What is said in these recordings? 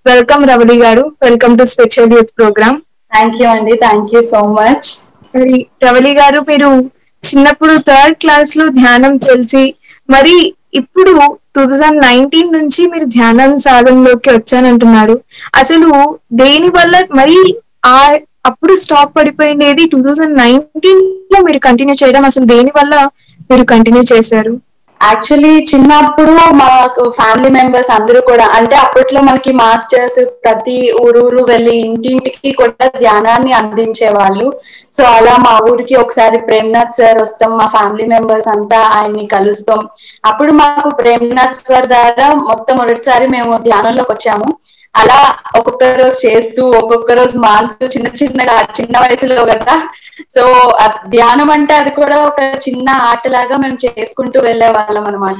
Welcome Ravali garu welcome to special youth program thank you అండి thank you so much మరి రవళి గారు మీరు చిన్నప్పుడు థర్డ్ క్లాస్ లో ధ్యానం తెలిసి మరి ఇప్పుడు టూ థౌజండ్ నైన్టీన్ నుంచి మీరు ధ్యానం సాధనలోకి వచ్చానంటున్నారు అసలు దేని వల్ల మరి ఆ అప్పుడు స్టాప్ పడిపోయింది టూ థౌజండ్ నైన్టీన్ లో మీరు కంటిన్యూ చేయడం అసలు దేని వల్ల మీరు కంటిన్యూ చేశారు యాక్చువల్లీ చిన్నప్పుడు మాకు ఫ్యామిలీ మెంబర్స్ అందరూ కూడా అంటే అప్పట్లో మనకి మాస్టర్స్ ప్రతి ఊరూరు వెళ్ళి ఇంటింటికి కూడా ధ్యానాన్ని అందించే వాళ్ళు సో అలా మా ఊరికి ఒకసారి ప్రేమ్నాథ్ సార్ వస్తాం మా ఫ్యామిలీ మెంబర్స్ అంతా ఆయన్ని కలుస్తాం అప్పుడు మాకు ప్రేమ్నాథ్ సార్ ద్వారా మొత్తం మొదటిసారి మేము ధ్యానంలోకి వచ్చాము అలా ఒక్కొక్క రోజు చేస్తూ ఒక్కొక్క రోజు మారుతూ చిన్న చిన్నగా చిన్న వయసులో కదా సో ఆ ధ్యానం అంటే అది కూడా ఒక చిన్న ఆటలాగా మేము చేసుకుంటూ వెళ్ళే వాళ్ళం అనమాట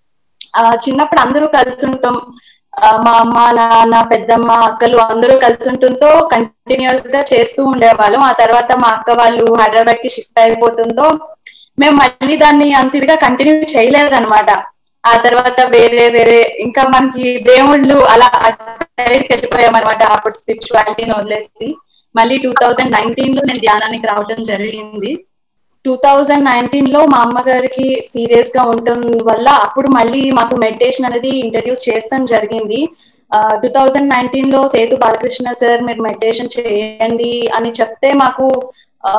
ఆ చిన్నప్పుడు అందరూ కలిసి ఉంటాం ఆ, మా అమ్మ నాన్న పెద్దమ్మ అక్కలు అందరూ కలిసి ఉంటుందో కంటిన్యూస్ గా చేస్తూ ఉండేవాళ్ళం ఆ తర్వాత మా అక్క వాళ్ళు హైదరాబాద్ కి షిఫ్ట్ అయిపోతుందో మేము మళ్ళీ దాన్ని అంత ఇదిగా కంటిన్యూ చేయలేదన్నమాట ఆ తర్వాత వేరే వేరే ఇంకా మనకి దేవుళ్ళు అలా సైడ్కి వెళ్ళిపోయాం అనమాట అప్పుడు స్పిరిచువాలిటీని వదిలేసి మళ్ళీ టూ థౌజండ్ నైన్టీన్ లో నేను ధ్యానానికి రావడం జరిగింది టూ థౌజండ్ నైన్టీన్ లో మా అమ్మగారికి సీరియస్ గా ఉండటం వల్ల అప్పుడు మళ్ళీ మాకు మెడిటేషన్ అనేది ఇంట్రడ్యూస్ చేస్తాం జరిగింది టూ థౌజండ్ నైన్టీన్ లో సేతు బాలకృష్ణ సార్ మీరు మెడిటేషన్ చేయండి అని చెప్తే మాకు ఆ,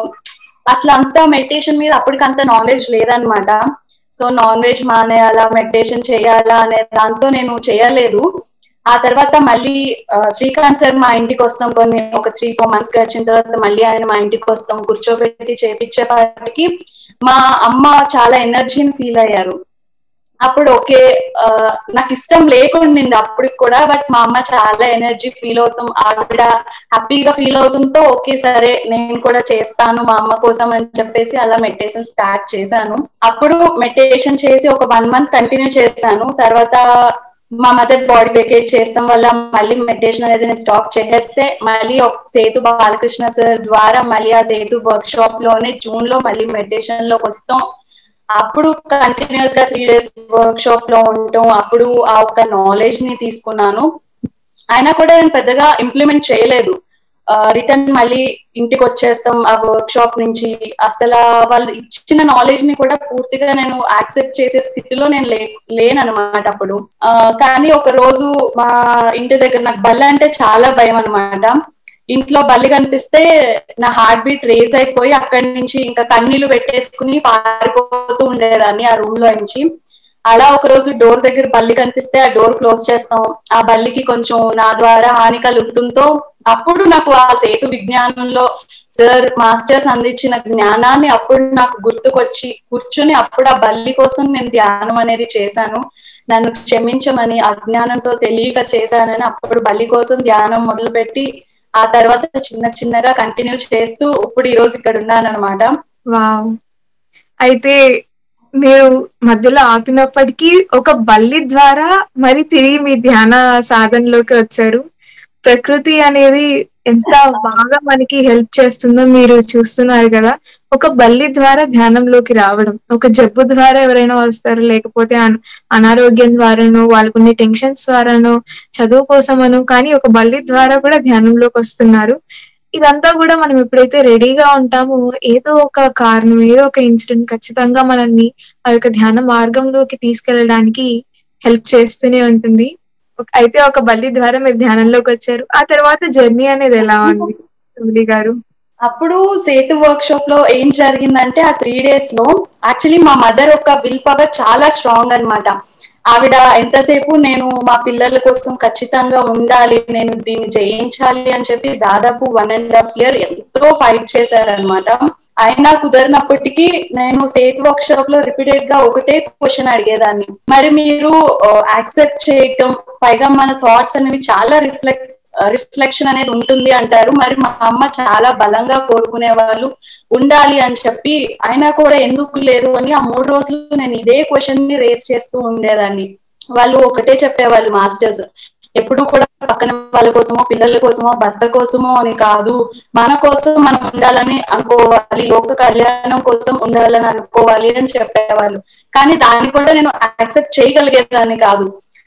అసలు అంత మెడిటేషన్ మీద అప్పటికి అంత నాలెడ్జ్ లేదనమాట సో నాన్ వెజ్ మానేయాలా మెడిటేషన్ చేయాలా అనే దాంతో నేను చేయలేదు ఆ తర్వాత మళ్ళీ ఆ, శ్రీకాంత్ సార్ మా ఇంటికి వస్తాం కొన్ని ఒక త్రీ ఫోర్ మంత్స్ గడిచిన తర్వాత మళ్ళీ ఆయన మా ఇంటికి వస్తాం కూర్చోబెట్టి చేపించేపాటికి మా అమ్మ చాలా ఎనర్జీని ఫీల్ అయ్యారు అప్పుడు ఓకే ఆ, నాకు ఇష్టం లేకుండింది అప్పటికి కూడా బట్ మా అమ్మ చాలా ఎనర్జీ ఫీల్ అవుతాం ఆవిడ హ్యాపీగా ఫీల్ అవుతుందో ఓకే సరే నేను కూడా చేస్తాను మా అమ్మ కోసం అని చెప్పేసి అలా మెడిటేషన్ స్టార్ట్ చేశాను అప్పుడు మెడిటేషన్ చేసి ఒక వన్ మంత్ కంటిన్యూ చేశాను తర్వాత మా మదర్ బాడీ వెకేట్ చేస్తాం వల్ల మళ్ళీ మెడిటేషన్ అనేది నేను స్టాప్ చేసేస్తే మళ్ళీ ఒక సేతు బాలకృష్ణ సార్ ద్వారా మళ్ళీ ఆ సేతు వర్క్ షాప్ లోనే జూన్ లో మళ్ళీ మెడిటేషన్ లోకి వస్తాం అప్పుడు కంటిన్యూస్ గా త్రీ డేస్ వర్క్ షాప్ లో ఉండటం అప్పుడు ఆ ఒక్క నాలెడ్జ్ ని తీసుకున్నాను అయినా కూడా నేను పెద్దగా ఇంప్లిమెంట్ చేయలేదు రిటర్న్ మళ్ళీ ఇంటికి వచ్చేస్తాం ఆ వర్క్ షాప్ నుంచి అసలు వాళ్ళు ఇచ్చిన నాలెడ్జ్ ని కూడా పూర్తిగా నేను యాక్సెప్ట్ చేసే స్థితిలో నేను లే లేననమాట అప్పుడు ఆ, కానీ ఒక రోజు మా ఇంటి దగ్గర నాకు బల్ల అంటే చాలా భయం అనమాట ఇంట్లో బల్లి కనిపిస్తే నా హార్ట్ బీట్ రేజ్ అయిపోయి అక్కడి నుంచి ఇంకా కన్నీళ్లు పెట్టేసుకుని పారిపోతూ ఉండేదాన్ని ఆ రూమ్ లో నుంచి అలా ఒక రోజు డోర్ దగ్గర బల్లి కనిపిస్తే ఆ డోర్ క్లోజ్ చేస్తాం ఆ బల్లికి కొంచెం నా ద్వారా హాని కలుగుతుందో అప్పుడు నాకు ఆ సేతు విజ్ఞానంలో సార్ మాస్టర్స్ అందించిన జ్ఞానాన్ని అప్పుడు నాకు గుర్తుకొచ్చి కూర్చుని అప్పుడు ఆ బల్లి కోసం నేను ధ్యానం అనేది చేశాను నన్ను క్షమించమని అజ్ఞానంతో తెలియక చేశానని అప్పుడు బల్లి కోసం ధ్యానం మొదలుపెట్టి ఆ తర్వాత చిన్న చిన్నగా కంటిన్యూ చేస్తూ ఇప్పుడు ఈ రోజు ఇక్కడ ఉన్నాను అనమాట వావ్ అయితే మీరు మధ్యలో ఆపినప్పటికీ ఒక బల్లి ద్వారా మరి తిరిగి మీ ధ్యాన సాధనలోకి వచ్చారు ప్రకృతి అనేది ఎంత బాగా మనకి హెల్ప్ చేస్తుందో మీరు చూస్తున్నారు కదా ఒక బల్లి ద్వారా ధ్యానంలోకి రావడం ఒక జబ్బు ద్వారా ఎవరైనా వస్తారు లేకపోతే అన- అనారోగ్యం ద్వారానో వాళ్ళకున్న టెన్షన్స్ ద్వారానో చదువు కోసమనో కానీ ఒక బల్లి ద్వారా కూడా ధ్యానంలోకి వస్తున్నారు ఇదంతా కూడా మనం ఎప్పుడైతే రెడీగా ఉంటామో ఏదో ఒక కారణం ఏదో ఒక ఇన్సిడెంట్ ఖచ్చితంగా మనల్ని ఆ యొక్క ధ్యాన మార్గంలోకి తీసుకెళ్ళడానికి హెల్ప్ చేస్తూనే ఉంటుంది ఒక- అయితే ఒక బల్లి ద్వారా మీరు ధ్యానంలోకి వచ్చారు ఆ తర్వాత జర్నీ అనేది ఎలా ఉంది రూలి గారు అప్పుడు సేతు వర్క్ షాప్ లో ఏం జరిగిందంటే ఆ త్రీ డేస్ లో యాక్చువల్లీ మా మదర్ ఒక విల్ పవర్ చాలా స్ట్రాంగ్ అన్నమాట ఆవిడ ఎంతసేపు నేను మా పిల్లల కోసం ఖచ్చితంగా ఉండాలి నేను దీన్ని జయించాలి అని చెప్పి దాదాపు వన్ అండ్ హాఫ్ ఇయర్ ఎంతో ఫైట్ చేశారనమాట అయినా కుదరినప్పటికీ నేను సేత్ వర్క్ షాప్ లో రిపీటెడ్ గా ఒకటే క్వశ్చన్ అడిగేదాన్ని మరి మీరు యాక్సెప్ట్ చేయటం పైగా మన థాట్స్ అనేవి చాలా రిఫ్లెక్ట్ రిఫ్లెక్షన్ అనేది ఉంటుంది అంటారు మరి మా అమ్మ చాలా బలంగా కోరుకునే వాళ్ళు ఉండాలి అని చెప్పి అయినా కూడా ఎందుకు లేరు అని ఆ మూడు రోజులు నేను ఇదే క్వశ్చన్ ని రేస్ చేస్తూ ఉండేదాన్ని వాళ్ళు ఒకటే చెప్పేవాళ్ళు మాస్టర్స్ ఎప్పుడు కూడా పక్కన వాళ్ళ కోసమో పిల్లల కోసమో భర్త కోసమో అని కాదు మన కోసం మనం ఉండాలని అనుకోవాలి లోక కళ్యాణం కోసం ఉండాలని అనుకోవాలి అని చెప్పేవాళ్ళు కానీ దాన్ని కూడా నేను యాక్సెప్ట్ చేయగలిగేదాన్ని కాదు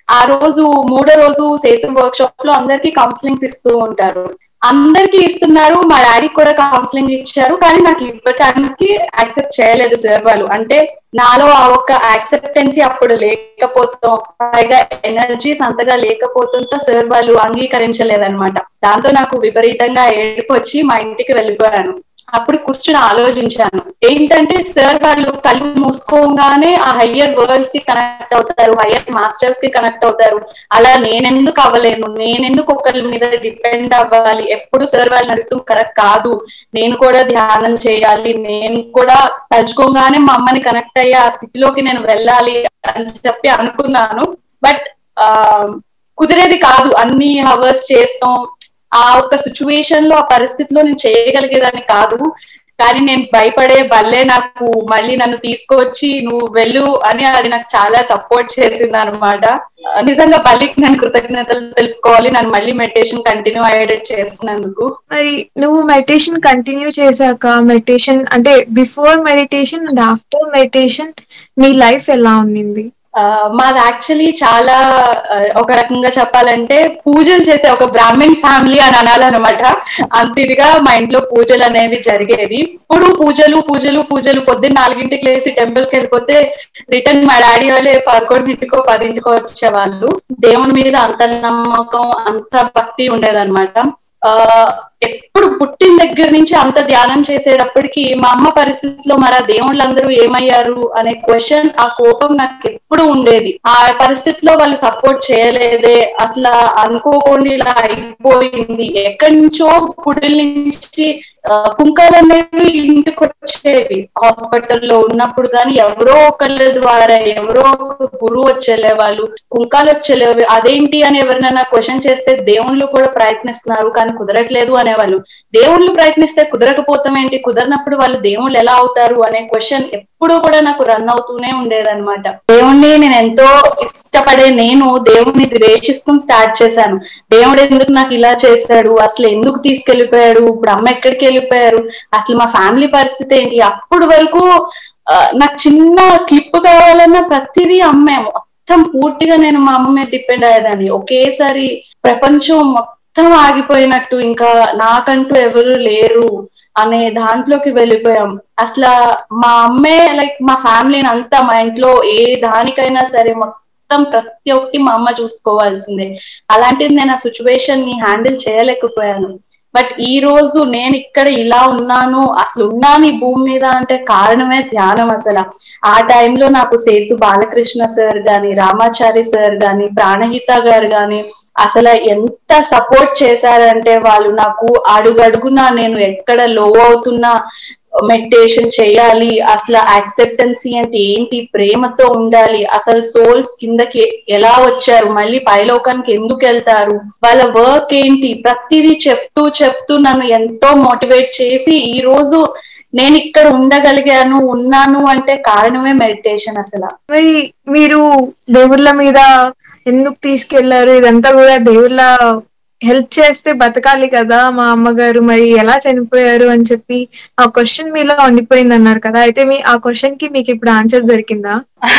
ఆ రోజు మూడో రోజు సేతు వర్క్ షాప్ లో అందరికి కౌన్సిలింగ్స్ ఇస్తూ ఉంటారు అందరికి ఇస్తున్నారు మా డాడీకి కూడా కౌన్సిలింగ్ ఇచ్చారు కానీ నాకు ఇవ్వడానికి యాక్సెప్ట్ చేయలేదు సార్ వాళ్ళు అంటే నాలో ఆ ఒక్క యాక్సెప్టెన్సీ అప్పుడు లేకపోతాం పైగా ఎనర్జీస్ అంతగా లేకపోతుందో సార్ వాళ్ళు అంగీకరించలేదన్నమాట దాంతో నాకు విపరీతంగా ఏడుపు వచ్చి మా ఇంటికి వెళ్ళిపోయాను అప్పుడు కూర్చుని ఆలోచించాను ఏంటంటే సార్ వాళ్ళు కళ్ళు మూసుకోగానే ఆ హయ్యర్ వరల్డ్స్ కి కనెక్ట్ అవుతారు హయ్యర్ మాస్టర్స్ కి కనెక్ట్ అవుతారు అలా నేనెందుకు అవ్వలేను నేనెందుకు ఒకరి మీద డిపెండ్ అవ్వాలి ఎప్పుడు సార్ వాళ్ళని అడుగుతూ కరెక్ట్ కాదు నేను కూడా ధ్యానం చేయాలి నేను కూడా తలుచుకోగానే మా అమ్మని కనెక్ట్ అయ్యే ఆ స్థితిలోకి నేను వెళ్ళాలి అని చెప్పి అనుకున్నాను బట్ ఆ కుదిరేది కాదు అన్ని అవర్స్ చేస్తాం ఆ ఒక సిచ్యువేషన్ లో ఆ పరిస్థితిలో నేను చేయగలిగేదాన్ని కాదు కానీ నేను భయపడే బల్లే నాకు మళ్ళీ నన్ను తీసుకొచ్చి నువ్వు వెళ్ళు అని అది నాకు చాలా సపోర్ట్ చేసింది అనమాట నిజంగా బల్లికి నేను కృతజ్ఞతలు తెలుపుకోవాలి నన్ను మళ్ళీ మెడిటేషన్ కంటిన్యూ అయ్యేటట్టు చేసినందుకు మరి నువ్వు మెడిటేషన్ కంటిన్యూ చేశాక మెడిటేషన్ అంటే before meditation and after meditation నీ లైఫ్ ఎలా ఉండింది మాది యాక్చువల్లీ చాలా ఒక రకంగా చెప్పాలంటే పూజలు చేసే ఒక బ్రాహ్మణ్ ఫ్యామిలీ అని అనాలన్నమాట అంత ఇదిగా మా ఇంట్లో పూజలు అనేవి జరిగేది ఇప్పుడు పూజలు పూజలు పూజలు పొద్దున్న నాలుగింటికి లేసి టెంపుల్ కి వెళ్ళిపోతే రిటర్న్ మా డాడీ వాళ్ళే పదకొండింటికో పదింటికో వచ్చేవాళ్ళు దేవుని మీద అంత నమ్మకం అంత భక్తి ఉండేదన్నమాట ఆ ఎప్పుడు పుట్టిన దగ్గర నుంచి అంత ధ్యానం చేసేటప్పటికి మా అమ్మ పరిస్థితిలో మరి ఆ దేవుళ్ళందరూ ఏమయ్యారు అనే క్వశ్చన్ ఆ కోపం నాకు ఎప్పుడు ఉండేది ఆ పరిస్థితిలో వాళ్ళు సపోర్ట్ చేయలేదే అసలు అనుకోకుండా ఇలా అయిపోయింది ఎక్కడి నుంచో గుడిల నుంచి కుంకాలు అనేవి ఇంటికి వచ్చేవి హాస్పిటల్లో ఉన్నప్పుడు కానీ ఎవరో ఒకళ్ళ ద్వారా ఎవరో ఒక గురువు వచ్చేలే వాళ్ళు కుంకాలు వచ్చేలేవు అదేంటి అని ఎవరినైనా క్వశ్చన్ చేస్తే దేవుళ్ళు కూడా ప్రయత్నిస్తున్నారు కానీ కుదరట్లేదు అనేవాళ్ళు దేవుళ్ళు ప్రయత్నిస్తే కుదరకపోతాం ఏంటి కుదరనప్పుడు వాళ్ళు దేవుళ్ళు ఎలా అవుతారు అనే క్వశ్చన్ ఎప్పుడు కూడా నాకు రన్ అవుతూనే ఉండేదన్నమాట దేవుణ్ణి నేను ఎంతో ఇష్టపడే నేను దేవుణ్ణి ద్వేషిస్తూ స్టార్ట్ చేశాను దేవుడు ఎందుకు నాకు ఇలా చేశాడు అసలు ఎందుకు తీసుకెళ్లిపోయాడు ఇప్పుడు అమ్మ ఎక్కడికి వెళ్ళిపోయారు అసలు మా ఫ్యామిలీ పరిస్థితి ఏంటి అప్పుడు వరకు నాకు చిన్న క్లిప్ కావాలన్నా ప్రతిదీ అమ్మే మొత్తం పూర్తిగా నేను మా అమ్మ మీద డిపెండ్ అయ్యేదాన్ని ఒకేసారి ప్రపంచం మొత్తం ఆగిపోయినట్టు ఇంకా నాకంటూ ఎవరు లేరు అనే దాంట్లోకి వెళ్ళిపోయాం అసలు మా అమ్మే లైక్ మా ఫ్యామిలీని అంతా మా ఇంట్లో ఏ దానికైనా సరే మొత్తం ప్రతి ఒక్కటి మా అమ్మ చూసుకోవాల్సిందే అలాంటిది నేను ఆ సిచ్యువేషన్ ని హ్యాండిల్ చేయలేకపోయాను బట్ ఈ రోజు నేను ఇక్కడ ఇలా ఉన్నాను అసలు ఉన్నాను ఈ భూమి మీద అంటే కారణమే ధ్యానం అసలు ఆ టైంలో నాకు సేతు బాలకృష్ణ సార్ గాని రామాచారి సార్ గాని ప్రాణహిత గారు గాని అసలు ఎంత సపోర్ట్ చేశారంటే వాళ్ళు నాకు అడుగడుగునా నేను ఎక్కడ లో అవుతున్నా మెడిటేషన్ చేయాలి అసలు యాక్సెప్టెన్సీ అంటే ఏంటి ప్రేమతో ఉండాలి అసలు సోల్స్ కిందకి ఎలా వచ్చారు మళ్ళీ పైలోకానికి ఎందుకు వెళ్తారు వాళ్ళ వర్క్ ఏంటి ప్రతిదీ చెప్తూ చెప్తూ నన్ను ఎంతో మోటివేట్ చేసి ఈ రోజు నేను ఇక్కడ ఉండగలిగాను ఉన్నాను అంటే కారణమే మెడిటేషన్ అసలు మరి మీరు దేవుళ్ళ మీద ఎందుకు తీసుకెళ్లారు ఇదంతా కూడా దేవుళ్ళ హెల్ప్ చేస్తే బతకాలి కదా మా అమ్మగారు మరి ఎలా చనిపోయారు అని చెప్పి ఆ క్వశ్చన్ మీలో ఉండిపోయింది అన్నారు కదా అయితే మీ ఆ క్వశ్చన్ కి మీకు ఇప్పుడు ఆన్సర్ దొరికిందా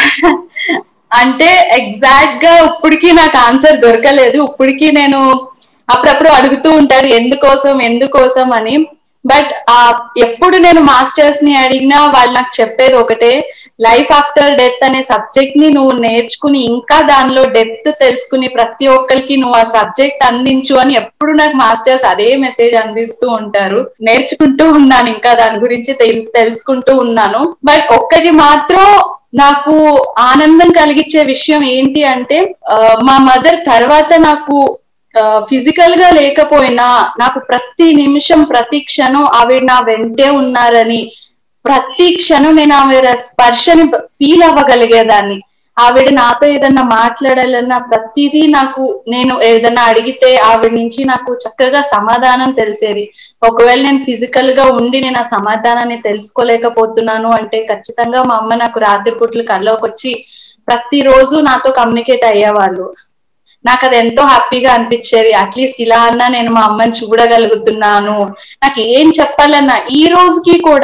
అంటే ఎగ్జాక్ట్ గా ఇప్పటికి నాకు ఆన్సర్ దొరకలేదు ఇప్పటికి నేను అప్పుడప్పుడు అడుగుతూ ఉంటారు ఎందుకోసం ఎందుకోసం అని బట్ ఆ ఎప్పుడు నేను మాస్టర్స్ ని అడిగినా వాళ్ళు నాకు చెప్పేది ఒకటే లైఫ్ ఆఫ్టర్ డెత్ అనే సబ్జెక్ట్ ని నువ్వు నేర్చుకుని ఇంకా దానిలో డెప్త్ తెలుసుకుని ప్రతి ఒక్కరికి నువ్వు ఆ సబ్జెక్ట్ అందించు అని ఎప్పుడు నాకు మాస్టర్స్ అదే మెసేజ్ అందిస్తూ ఉంటారు నేర్చుకుంటూ ఉన్నాను ఇంకా దాని గురించి తెలుసుకుంటూ ఉన్నాను బట్ ఒక్కటి మాత్రం నాకు ఆనందం కలిగించే విషయం ఏంటి అంటే మా మదర్ తర్వాత నాకు ఫిజికల్ గా లేకపోయినా నాకు ప్రతి నిమిషం ప్రతి క్షణం ఆవిడ నా వెంటే ఉన్నారని ప్రతి క్షణం నేను ఆవిడ స్పర్శని ఫీల్ అవ్వగలిగేదాన్ని ఆవిడ నాతో ఏదన్నా మాట్లాడాలన్నా ప్రతిదీ నాకు నేను ఏదన్నా అడిగితే ఆవిడ నుంచి నాకు చక్కగా సమాధానం తెలిసేది ఒకవేళ నేను ఫిజికల్ గా ఉండి నేను ఆ సమాధానాన్ని తెలుసుకోలేకపోతున్నాను అంటే ఖచ్చితంగా మా అమ్మ నాకు రాత్రిపూట్లు కల్లోకి వచ్చి ప్రతిరోజు నాతో కమ్యూనికేట్ అయ్యేవాళ్ళు నాకు అది ఎంతో హ్యాపీగా అనిపించేది అట్లీస్ట్ ఇలా అన్నా నేను మా అమ్మని చూడగలుగుతున్నాను నాకు ఏం చెప్పాలన్నా ఈ రోజుకి కూడా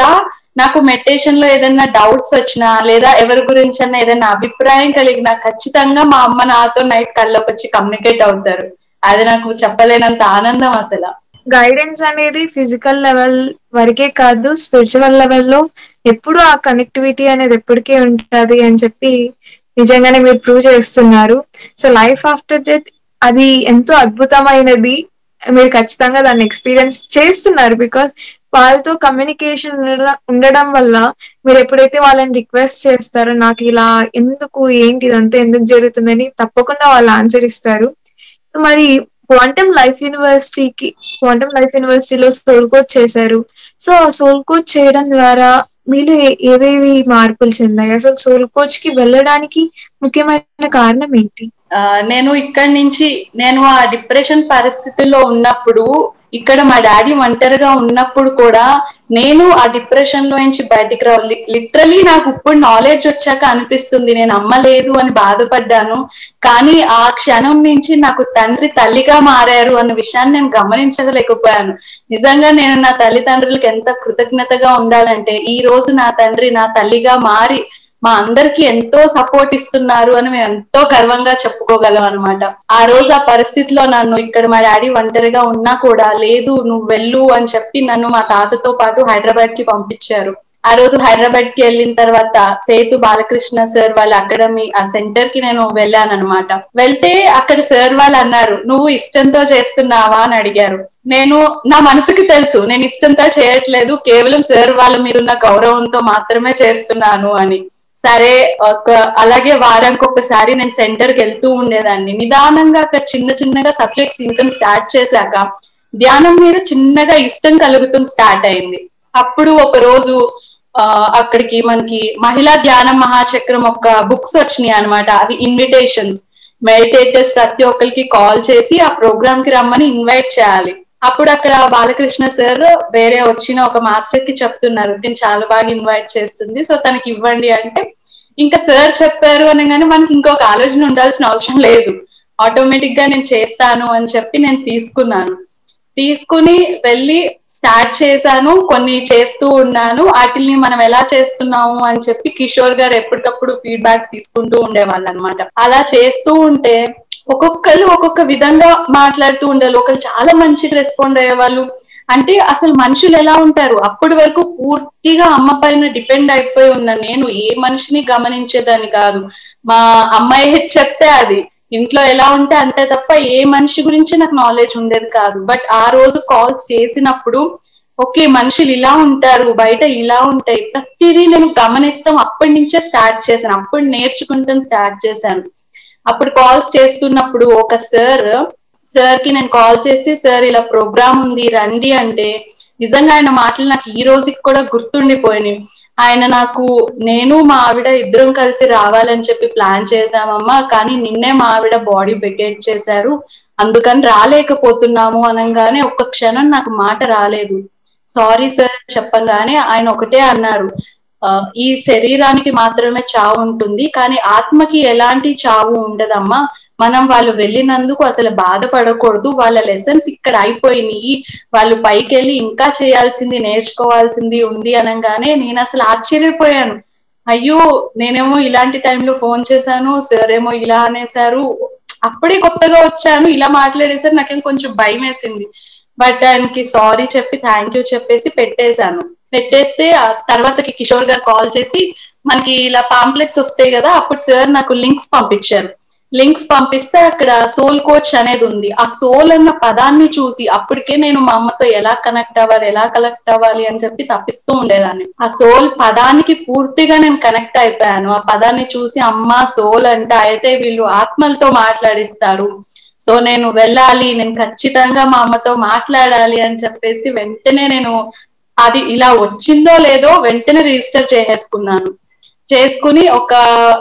నాకు మెడిటేషన్ లో ఏదైనా డౌట్స్ వచ్చినా లేదా ఎవరి గురించి అన్నా ఏదైనా అభిప్రాయం కలిగినా ఖచ్చితంగా మా అమ్మ నాతో నైట్ కల్లోకి వచ్చి కమ్యూనికేట్ అవుతారు అది నాకు చెప్పలేనంత ఆనందం అసలు గైడెన్స్ అనేది ఫిజికల్ లెవెల్ వరకే కాదు స్పిరిచువల్ లెవెల్లో ఎప్పుడు ఆ కనెక్టివిటీ అనేది ఎప్పటికీ ఉంటది అని చెప్పి నిజంగానే మీరు ప్రూవ్ చేస్తున్నారు సో లైఫ్ ఆఫ్టర్ డెత్ అది ఎంతో అద్భుతమైనది మీరు ఖచ్చితంగా దాన్ని ఎక్స్పీరియన్స్ చేస్తున్నారు బికాస్ వాళ్ళతో కమ్యూనికేషన్ ఉండడం వల్ల మీరు ఎప్పుడైతే వాళ్ళని రిక్వెస్ట్ చేస్తారో నాకు ఇలా ఎందుకు ఏంటి ఇదంతా ఎందుకు జరుగుతుందని తప్పకుండా వాళ్ళు ఆన్సర్ ఇస్తారు మరి క్వాంటమ్ లైఫ్ యూనివర్సిటీకి క్వాంటమ్ లైఫ్ యూనివర్సిటీలో సోల్ కోచ్ చేశారు సో ఆ సోల్ కోచ్ చేయడం ద్వారా మీలో ఏ- ఏవేవి మార్పులు చెందాయి అసలు సోల్ కోచ్ కి వెళ్ళడానికి ముఖ్యమైన కారణం ఏంటి ఆ, నేను ఇక్కడి నుంచి నేను ఆ డిప్రెషన్ పరిస్థితుల్లో ఉన్నప్పుడు ఇక్కడ మా డాడీ ఒంటరిగా ఉన్నప్పుడు కూడా నేను ఆ డిప్రెషన్ లో నుంచి బయటికి రావాలి లిటరలీ నాకు ఇప్పుడు నాలెడ్జ్ వచ్చాక అనిపిస్తుంది నేను అమ్మ లేదు అని బాధపడ్డాను కానీ ఆ క్షణం నుంచి నాకు తండ్రి తల్లిగా మారారు అన్న విషయాన్ని నేను గమనించలేకపోయాను నిజంగా నేను నా తల్లిదండ్రులకు ఎంత కృతజ్ఞతగా ఉండాలంటే ఈ రోజు నా తండ్రి నా తల్లిగా మారి మా అందరికి ఎంతో సపోర్ట్ ఇస్తున్నారు అని మేము ఎంతో గర్వంగా చెప్పుకోగలం అనమాట ఆ రోజు ఆ పరిస్థితిలో నన్ను ఇక్కడ మా డాడీ ఒంటరిగా ఉన్నా కూడా లేదు నువ్వు వెళ్ళు అని చెప్పి నన్ను మా తాతతో పాటు హైదరాబాద్ కి పంపించారు ఆ రోజు హైదరాబాద్ కి వెళ్ళిన తర్వాత సేతు బాలకృష్ణ సార్ వాళ్ళ అకాడమీ ఆ సెంటర్ కి నేను వెళ్ళాను అనమాట వెళ్తే అక్కడ సార్ వాళ్ళు అన్నారు నువ్వు ఇష్టంతో చేస్తున్నావా అని అడిగారు నేను నా మనసుకి తెలుసు నేను ఇష్టంతో చేయట్లేదు కేవలం సార్ వాళ్ళ మీద ఉన్న గౌరవంతో మాత్రమే చేస్తున్నాను అని సరే ఒక అలాగే వారానికి ఒకసారి నేను సెంటర్ కి వెళ్తూ ఉండేదాన్ని నిదానంగా అక్కడ చిన్న చిన్నగా సబ్జెక్ట్స్ ఇంకం స్టార్ట్ చేశాక ధ్యానం మీద చిన్నగా ఇష్టం కలుగుతుంది స్టార్ట్ అయింది అప్పుడు ఒక రోజు ఆ అక్కడికి మనకి మహిళా ధ్యాన మహాచక్రం ఒక బుక్స్ వచ్చినాయి అనమాట అవి ఇన్విటేషన్స్ మెడిటేటర్స్ ప్రతి ఒక్కరికి కాల్ చేసి ఆ ప్రోగ్రామ్ కి రమ్మని ఇన్వైట్ చేయాలి అప్పుడు అక్కడ బాలకృష్ణ సార్ వేరే వచ్చిన ఒక మాస్టర్ కి చెప్తున్నారు దీన్ని చాలా బాగా ఇన్వైట్ చేస్తుంది సో తనకి ఇవ్వండి అంటే ఇంకా సార్ చెప్పారు అనగానే మనకి ఇంకొక ఆలోచన ఉండాల్సిన అవసరం లేదు ఆటోమేటిక్ గా నేను చేస్తాను అని చెప్పి నేను తీసుకున్నాను తీసుకుని వెళ్ళి స్టార్ట్ చేశాను కొన్ని చేస్తూ ఉన్నాను వాటిని మనం ఎలా చేస్తున్నాము అని చెప్పి కిషోర్ గారు ఎప్పటికప్పుడు ఫీడ్బ్యాక్స్ తీసుకుంటూ ఉండేవాళ్ళు అనమాట అలా చేస్తూ ఉంటే ఒక్కొక్కరు ఒక్కొక్క విధంగా మాట్లాడుతూ ఉండాలి ఒకరు చాలా మంచిగా రెస్పాండ్ అయ్యేవాళ్ళు అంటే అసలు మనుషులు ఎలా ఉంటారు అప్పటి వరకు పూర్తిగా అమ్మ పైన డిపెండ్ అయిపోయి ఉన్న నేను ఏ మనిషిని గమనించేదాన్ని కాదు మా అమ్మాయి చెప్తే అది ఇంట్లో ఎలా ఉంటే అంతే తప్ప ఏ మనిషి గురించి నాకు నాలెడ్జ్ ఉండేది కాదు బట్ ఆ రోజు కాల్స్ చేసినప్పుడు ఓకే మనుషులు ఇలా ఉంటారు బయట ఇలా ఉంటాయి ప్రతిదీ నేను గమనిస్తాం అప్పటి నుంచే స్టార్ట్ చేశాను అప్పుడు నేర్చుకుంటాం స్టార్ట్ చేశాను అప్పుడు కాల్స్ చేస్తున్నప్పుడు ఒక సార్ సార్ కి నేను కాల్ చేసి సార్ ఇలా ప్రోగ్రామ్ ఉంది రండి అంటే నిజంగా ఆయన మాటలు నాకు ఈ రోజుకి కూడా గుర్తుండిపోయినాయి ఆయన నాకు నేను మా ఆవిడ ఇద్దరం కలిసి రావాలని చెప్పి ప్లాన్ చేశామమ్మా కానీ నిన్నే మా ఆవిడ బాడీ బెకేట్ చేశారు అందుకని రాలేకపోతున్నాము అనగానే ఒక్క క్షణం నాకు మాట రాలేదు సారీ సార్ చెప్పంగానే ఆయన ఒకటే అన్నారు "ఆ, ఈ శరీరానికి మాత్రమే చావు ఉంటుంది కానీ ఆత్మకి ఎలాంటి చావు ఉండదమ్మా మనం వాళ్ళు వెళ్ళినందుకు అసలు బాధపడకూడదు వాళ్ళ లెసన్స్ ఇక్కడ అయిపోయినాయి వాళ్ళు పైకి వెళ్ళి ఇంకా చేయాల్సింది నేర్చుకోవాల్సింది ఉంది అనగానే నేను అసలు ఆశ్చర్యపోయాను అయ్యో నేనేమో ఇలాంటి టైంలో ఫోన్ చేశాను సార్ ఏమో ఇలా అనేసారు అప్పుడే కొత్తగా వచ్చాను ఇలా మాట్లాడేసరికి నాకేం కొంచెం భయం వేసింది బట్ ఆయనకి సారీ చెప్పి థ్యాంక్ యూ చెప్పేసి పెట్టేశాను పెట్టేస్తే ఆ తర్వాతకి కిషోర్ గారు కాల్ చేసి మనకి ఇలా పాంప్లెట్స్ వస్తాయి కదా అప్పుడు సార్ నాకు లింక్స్ పంపించారు లింక్స్ పంపిస్తే అక్కడ సోల్ కోచ్ అనేది ఉంది ఆ సోల్ అన్న పదాన్ని చూసి అప్పటికే నేను మా అమ్మతో ఎలా కనెక్ట్ అవ్వాలి ఎలా కనెక్ట్ అవ్వాలి అని చెప్పి తప్పిస్తూ ఉండేదాన్ని ఆ సోల్ పదానికి పూర్తిగా నేను కనెక్ట్ అయిపోయాను ఆ పదాన్ని చూసి అమ్మ సోల్ అంటే అయితే వీళ్ళు ఆత్మలతో మాట్లాడిస్తారు సో నేను వెళ్ళాలి నేను ఖచ్చితంగా మా అమ్మతో మాట్లాడాలి అని చెప్పేసి వెంటనే నేను అది ఇలా వచ్చిందో లేదో వెంటనే రిజిస్టర్ చేసేసుకున్నాను చేసుకుని ఒక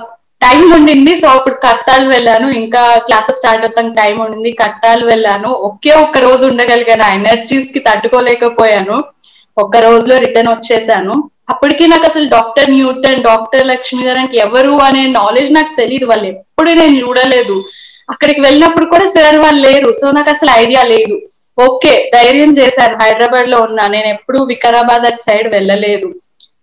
టైం ఉండింది సో అప్పుడు కట్టాలు వెళ్ళాను ఇంకా క్లాసెస్ స్టార్ట్ అవుతాం టైం ఉండింది కట్టాలు వెళ్ళాను ఒకే ఒక్క రోజు ఉండగలిగాను ఆ ఎనర్జీస్ కి తట్టుకోలేకపోయాను ఒక్క రోజులో రిటర్న్ వచ్చేసాను అప్పటికి నాకు అసలు డాక్టర్ న్యూటన్ డాక్టర్ లక్ష్మి గారు అంటే ఎవరు అనే నాలెడ్జ్ నాకు తెలియదు వాళ్ళు ఎప్పుడు నేను చూడలేదు అక్కడికి వెళ్ళినప్పుడు కూడా సార్ వాళ్ళు లేరు సో నాకు అసలు ఐడియా లేదు ఓకే ధైర్యం చేశాను హైదరాబాద్ లో ఉన్నా నేను ఎప్పుడు వికారాబాద్ అటు సైడ్ వెళ్ళలేదు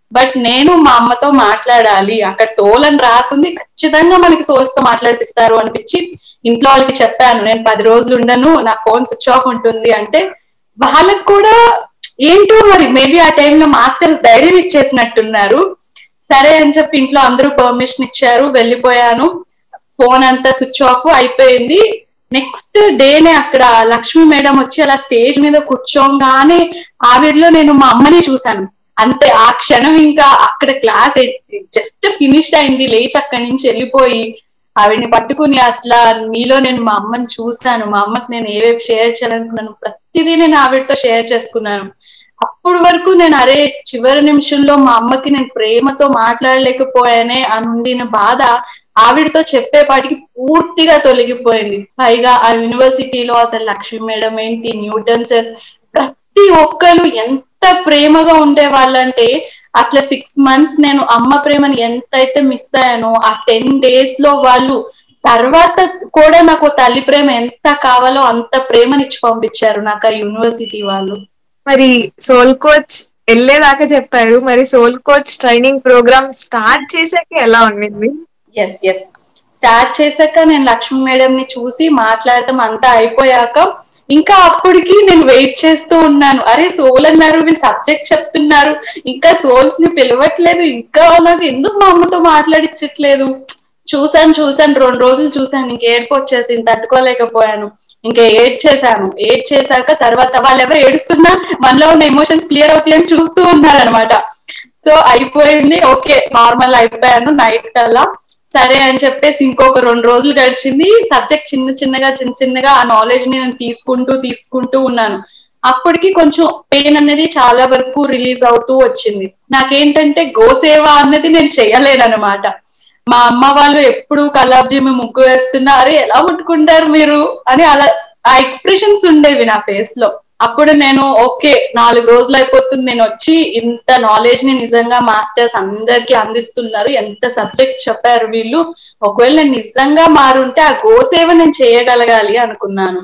బట్ నేను మా అమ్మతో మాట్లాడాలి అక్కడ సోల్ అని రాసింది ఖచ్చితంగా మనకి సోల్స్ తో మాట్లాడిపిస్తారు అనిపించి ఇంట్లో వాళ్ళకి చెప్పాను నేను పది రోజులు ఉండను నా ఫోన్ స్విచ్ ఆఫ్ ఉంటుంది అంటే వాళ్ళకి కూడా ఏంటో మరి మేబీ ఆ టైంలో మాస్టర్స్ ధైర్యం ఇచ్చేసినట్టున్నారు సరే అని చెప్పి ఇంట్లో అందరూ పర్మిషన్ ఇచ్చారు వెళ్ళిపోయాను ఫోన్ అంతా స్విచ్ ఆఫ్ అయిపోయింది నెక్స్ట్ డేనే అక్కడ లక్ష్మి మేడం వచ్చి అలా స్టేజ్ మీద కూర్చోగానే ఆవిడలో నేను మా అమ్మని చూశాను అంతే ఆ క్షణం ఇంకా అక్కడ క్లాస్ జస్ట్ ఫినిష్ అయింది లేచి అక్కడి నుంచి వెళ్ళిపోయి ఆవిడని పట్టుకుని అసలు మీలో నేను మా అమ్మని చూశాను మా అమ్మకి నేను ఏవేవి షేర్ చేయాలనుకున్నాను ప్రతిదీ నేను ఆవిడతో షేర్ చేసుకున్నాను అప్పటి వరకు నేను అరే చివరి నిమిషంలో మా అమ్మకి నేను ప్రేమతో మాట్లాడలేకపోయానే అని ఉండిన బాధ ఆవిడతో చెప్పేపాటికి పూర్తిగా తొలగిపోయింది పైగా ఆ యూనివర్సిటీలో అసలు లక్ష్మి మేడం ఏంటి న్యూటన్ సార్ ప్రతి ఒక్కరు ఎంత ప్రేమగా ఉండే వాళ్ళంటే అసలు సిక్స్ మంత్స్ నేను అమ్మ ప్రేమని ఎంతైతే మిస్ అయ్యానో ఆ టెన్ డేస్ లో వాళ్ళు తర్వాత కూడా నాకు తల్లి ప్రేమ ఎంత కావాలో అంత ప్రేమనిచ్చి పంపించారు నాకు ఆ యూనివర్సిటీ వాళ్ళు మరి సోల్ కోచ్ వెళ్ళేదాకా చెప్పారు మరి soul coach training programme start చేశాక ఎలా ఉండింది ఎస్ ఎస్ స్టార్ట్ చేశాక నేను లక్ష్మి మేడం ని చూసి మాట్లాడటం అంతా అయిపోయాక ఇంకా అప్పటికి నేను వెయిట్ చేస్తూ ఉన్నాను అరే సోల్ అన్నారు వీళ్ళు సబ్జెక్ట్ చెప్తున్నారు ఇంకా సోల్స్ ని పిలవట్లేదు ఇంకా నాకు ఎందుకు మా అమ్మతో మాట్లాడించట్లేదు చూసాను చూసాను రెండు రోజులు చూసాను ఇంక ఏడుపు వచ్చేసింది తట్టుకోలేకపోయాను ఇంకా ఏడ్ చేశాను ఏడ్ చేశాక తర్వాత వాళ్ళు ఎవరు ఏడుస్తున్నా మనలో ఉన్న ఎమోషన్స్ క్లియర్ అవుతాయని చూస్తూ ఉన్నారనమాట సో అయిపోయింది ఓకే నార్మల్ అయిపోయాను నైట్ కల్లా సరే అని చెప్పేసి ఇంకొక రెండు రోజులు గడిచింది సబ్జెక్ట్ చిన్న చిన్నగా చిన్న చిన్నగా ఆ నాలెడ్జ్ ని నేను తీసుకుంటూ తీసుకుంటూ ఉన్నాను అప్పటికి కొంచెం పెయిన్ అనేది చాలా వరకు రిలీజ్ అవుతూ వచ్చింది నాకేంటంటే గోసేవ అన్నది నేను చేయలేనమాట మా అమ్మ వాళ్ళు ఎప్పుడు కల్లాబ్జీ మేము ముగ్గు వేస్తున్నా అరే ఎలా ముట్టుకుంటారు మీరు అని అలా ఆ ఎక్స్ప్రెషన్స్ ఉండేవి నా ఫేస్ లో అప్పుడు నేను ఓకే నాలుగు రోజులు అయిపోతుంది నేను వచ్చి ఇంత నాలెడ్జ్ ని నిజంగా మాస్టర్స్ అందరికి అందిస్తున్నారు ఎంత సబ్జెక్ట్ చెప్పారు వీళ్ళు ఒకవేళ నేను నిజంగా మారుంటే ఆ గోసేవ నేను చేయగలగాలి అనుకున్నాను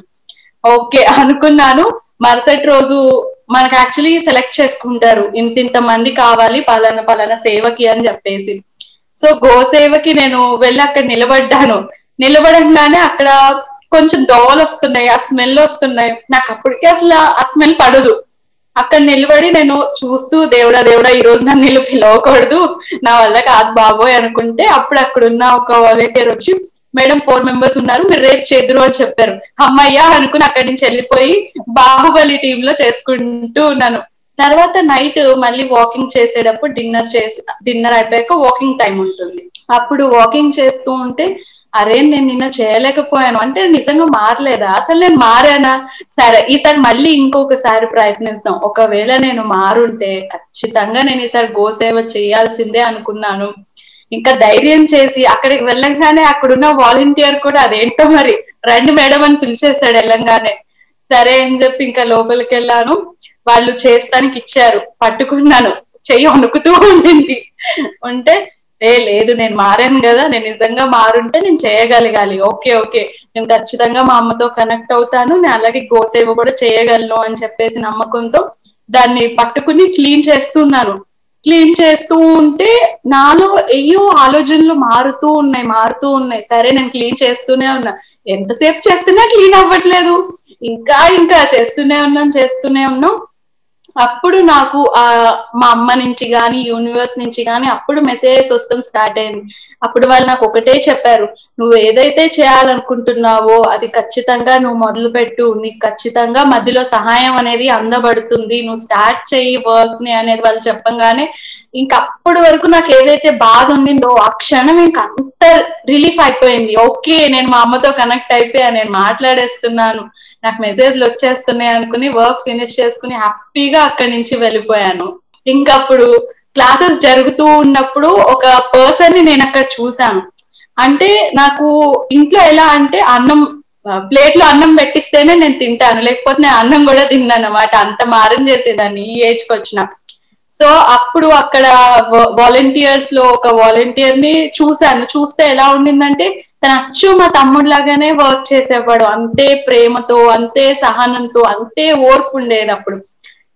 ఓకే అనుకున్నాను మరుసటి రోజు మనకు యాక్చువల్లీ సెలెక్ట్ చేసుకుంటారు ఇంత ఇంత మంది కావాలి పలానా పలానా సేవకి అని చెప్పేసి సో గోసేవకి నేను వెళ్ళి అక్కడ నిలబడ్డాను నిలబడంగానే అక్కడ కొంచెం దోవలు వస్తున్నాయి ఆ స్మెల్ వస్తున్నాయి నాకు అప్పటికే అసలు ఆ స్మెల్ పడదు అక్కడ నిలబడి నేను చూస్తూ దేవుడా దేవుడా ఈ రోజు నన్ను నీళ్ళు పిలవకూడదు నా వల్ల కాదు బాబోయ్ అనుకుంటే అప్పుడు అక్కడ ఉన్న ఒక వాలంటీర్ వచ్చి మేడం ఫోర్ మెంబర్స్ ఉన్నారు మీరు రేపు చేదురు అని చెప్పారు అమ్మయ్యా అనుకుని అక్కడి నుంచి వెళ్ళిపోయి బాహుబలి టీమ్ లో చేసుకుంటూ ఉన్నాను తర్వాత నైట్ మళ్ళీ వాకింగ్ చేసేటప్పుడు డిన్నర్ చేసి డిన్నర్ అయిపోయాక వాకింగ్ టైం ఉంటుంది అప్పుడు వాకింగ్ చేస్తూ ఉంటే అరే నేను నిన్న చేయలేకపోయాను అంటే నిజంగా మారలేదా అసలు నేను మారానా సరే ఈసారి మళ్ళీ ఇంకొకసారి ప్రయత్నిస్తాం ఒకవేళ నేను మారుంటే ఖచ్చితంగా నేను ఈసారి గోసేవ చేయాల్సిందే అనుకున్నాను ఇంకా ధైర్యం చేసి అక్కడికి వెళ్ళంగానే అక్కడున్న వాలంటీర్ కూడా అదేంటో మరి రండి మేడం అని పిలిచేశాడు వెళ్ళంగానే సరే అని చెప్పి ఇంకా లోపలికి వెళ్ళాను వాళ్ళు చేస్తానికి ఇచ్చారు పట్టుకున్నాను చెయ్యి వణుకుతూ ఉండింది ఉంటే ఏ లేదు నేను మారాను కదా నేను నిజంగా మారుంటే నేను చేయగలగాలి ఓకే ఓకే నేను ఖచ్చితంగా మా అమ్మతో కనెక్ట్ అవుతాను నేను అలాగే గోసేవ కూడా చేయగలను అని చెప్పేసి నమ్మకంతో దాన్ని పట్టుకుని క్లీన్ చేస్తున్నాను క్లీన్ చేస్తూ ఉంటే నాలో అయ్యో ఆలోచనలు మారుతూ ఉన్నాయి మారుతూ ఉన్నాయి సరే నేను క్లీన్ చేస్తూనే ఉన్నా ఎంతసేపు చేస్తున్నా క్లీన్ అవ్వట్లేదు ఇంకా ఇంకా చేస్తూనే ఉన్నాం చేస్తూనే ఉన్నాం అప్పుడు నాకు ఆ మా అమ్మ నుంచి గాని యూనివర్స్ నుంచి గాని అప్పుడు మెసేజెస్ వస్తాం స్టార్ట్ అయింది అప్పుడు వాళ్ళు నాకు ఒకటే చెప్పారు నువ్వు ఏదైతే చేయాలనుకుంటున్నావో అది ఖచ్చితంగా నువ్వు మొదలు పెట్టు నీకు ఖచ్చితంగా మధ్యలో సహాయం అనేది అందబడుతుంది నువ్వు స్టార్ట్ చెయ్యి వర్క్ ని అనేది వాళ్ళు చెప్పంగానే ఇంకా అప్పటి వరకు నాకు ఏదైతే బాధ ఉండిందో ఆ క్షణం ఇంకా అంత రిలీఫ్ అయిపోయింది ఓకే నేను మా అమ్మతో కనెక్ట్ అయిపోయా నేను మాట్లాడేస్తున్నాను నాకు మెసేజ్లు వచ్చేస్తున్నాయి అనుకుని వర్క్ ఫినిష్ చేసుకుని హ్యాపీగా అక్కడి నుంచి వెళ్ళిపోయాను ఇంకా అప్పుడు క్లాసెస్ జరుగుతూ ఉన్నప్పుడు ఒక పర్సన్ ని నేను అక్కడ చూసాను అంటే నాకు ఇంట్లో ఎలా అంటే అన్నం ప్లేట్ లో అన్నం పెట్టిస్తేనే నేను తింటాను లేకపోతే నేను అన్నం కూడా తిన్నాను అనమాట అంత మారం చేసేదాన్ని ఈ ఏజ్ కి వచ్చిన సో అప్పుడు అక్కడ వాలంటీర్స్ లో ఒక వాలంటీర్ ని చూశాను చూస్తే ఎలా ఉండిందంటే తన అచ్చు మా తమ్ముడు లాగానే వర్క్ చేసేవాడు అంతే ప్రేమతో అంతే సహనంతో అంతే ఓర్పు ఉండేది అప్పుడు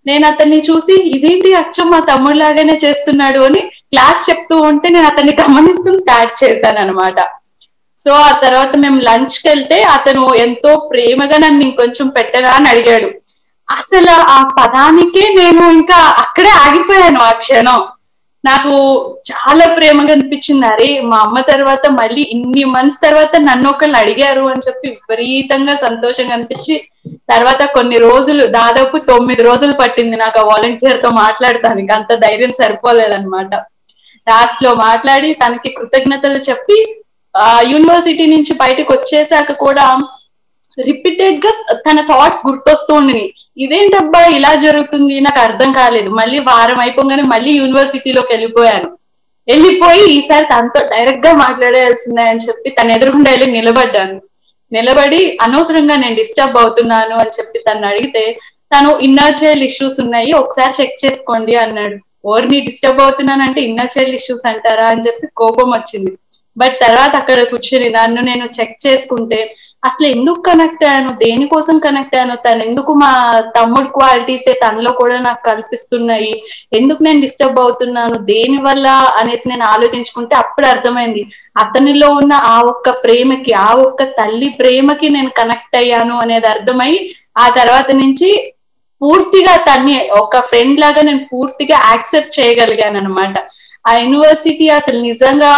నేను అతన్ని చూసి ఇదేంటి అచ్చం మా తమ్ముడు లాగానే చేస్తున్నాడు అని క్లాస్ చెప్తూ ఉంటే నేను అతన్ని గమనిస్తూ స్టార్ట్ చేశాను అనమాట సో ఆ తర్వాత మేము లంచ్ కి వెళ్తే అతను ఎంతో ప్రేమగా నన్ను ఇంకొంచెం పెట్టరా అని అడిగాడు అసలు ఆ పదానికే నేను ఇంకా అక్కడే ఆగిపోయాను ఆ క్షణం నాకు చాలా ప్రేమగా అనిపించింది అరే మా అమ్మ తర్వాత మళ్ళీ ఇన్ని మంత్స్ తర్వాత నన్ను ఒకళ్ళు అడిగారు అని చెప్పి విపరీతంగా సంతోషంగా అనిపించి తర్వాత కొన్ని రోజులు దాదాపు తొమ్మిది రోజులు పట్టింది నాకు ఆ వాలంటీర్ తో మాట్లాడటానికి అంత ధైర్యం సరిపోలేదన్నమాట లాస్ట్ లో మాట్లాడి తనకి కృతజ్ఞతలు చెప్పి ఆ యూనివర్సిటీ నుంచి బయటకు వచ్చేసాక కూడా రిపీటెడ్ గా తన థాట్స్ గుర్తొస్తూ ఉండినాయి ఇదేంటబ్బా ఇలా జరుగుతుంది నాకు అర్థం కాలేదు మళ్ళీ వారం అయిపోగానే మళ్ళీ యూనివర్సిటీలోకి వెళ్ళిపోయాను వెళ్ళిపోయి ఈసారి తనతో డైరెక్ట్ గా మాట్లాడేయాల్సిందే అని చెప్పి తన ఎదురుగుండా వెళ్ళి నిలబడ్డాను నిలబడి అనవసరంగా నేను డిస్టర్బ్ అవుతున్నాను అని చెప్పి తను అడిగితే తను ఇన్నర్ చైల్డ్ ఇష్యూస్ ఉన్నాయి ఒకసారి చెక్ చేసుకోండి అన్నాడు ఓర్ని డిస్టర్బ్ అవుతున్నానంటే ఇన్నర్ చైల్డ్ ఇష్యూస్ అంటారా అని చెప్పి కోపం వచ్చింది బట్ తర్వాత అక్కడ కూర్చుని నన్ను నేను చెక్ చేసుకుంటే అసలు ఎందుకు కనెక్ట్ అయ్యాను దేనికోసం కనెక్ట్ అయ్యాను తను ఎందుకు మా తమ్ముడు క్వాలిటీసే తనలో కూడా నాకు కల్పిస్తున్నాయి ఎందుకు నేను డిస్టర్బ్ అవుతున్నాను దేని వల్ల అనేసి నేను ఆలోచించుకుంటే అప్పుడు అర్థమైంది అతనిలో ఉన్న ఆ ఒక్క ప్రేమకి ఆ ఒక్క తల్లి ప్రేమకి నేను కనెక్ట్ అయ్యాను అనేది అర్థమై ఆ తర్వాత నుంచి పూర్తిగా తన్ని ఒక ఫ్రెండ్ లాగా నేను పూర్తిగా యాక్సెప్ట్ చేయగలిగాను అనమాట ఆ యూనివర్సిటీ అసలు నిజంగా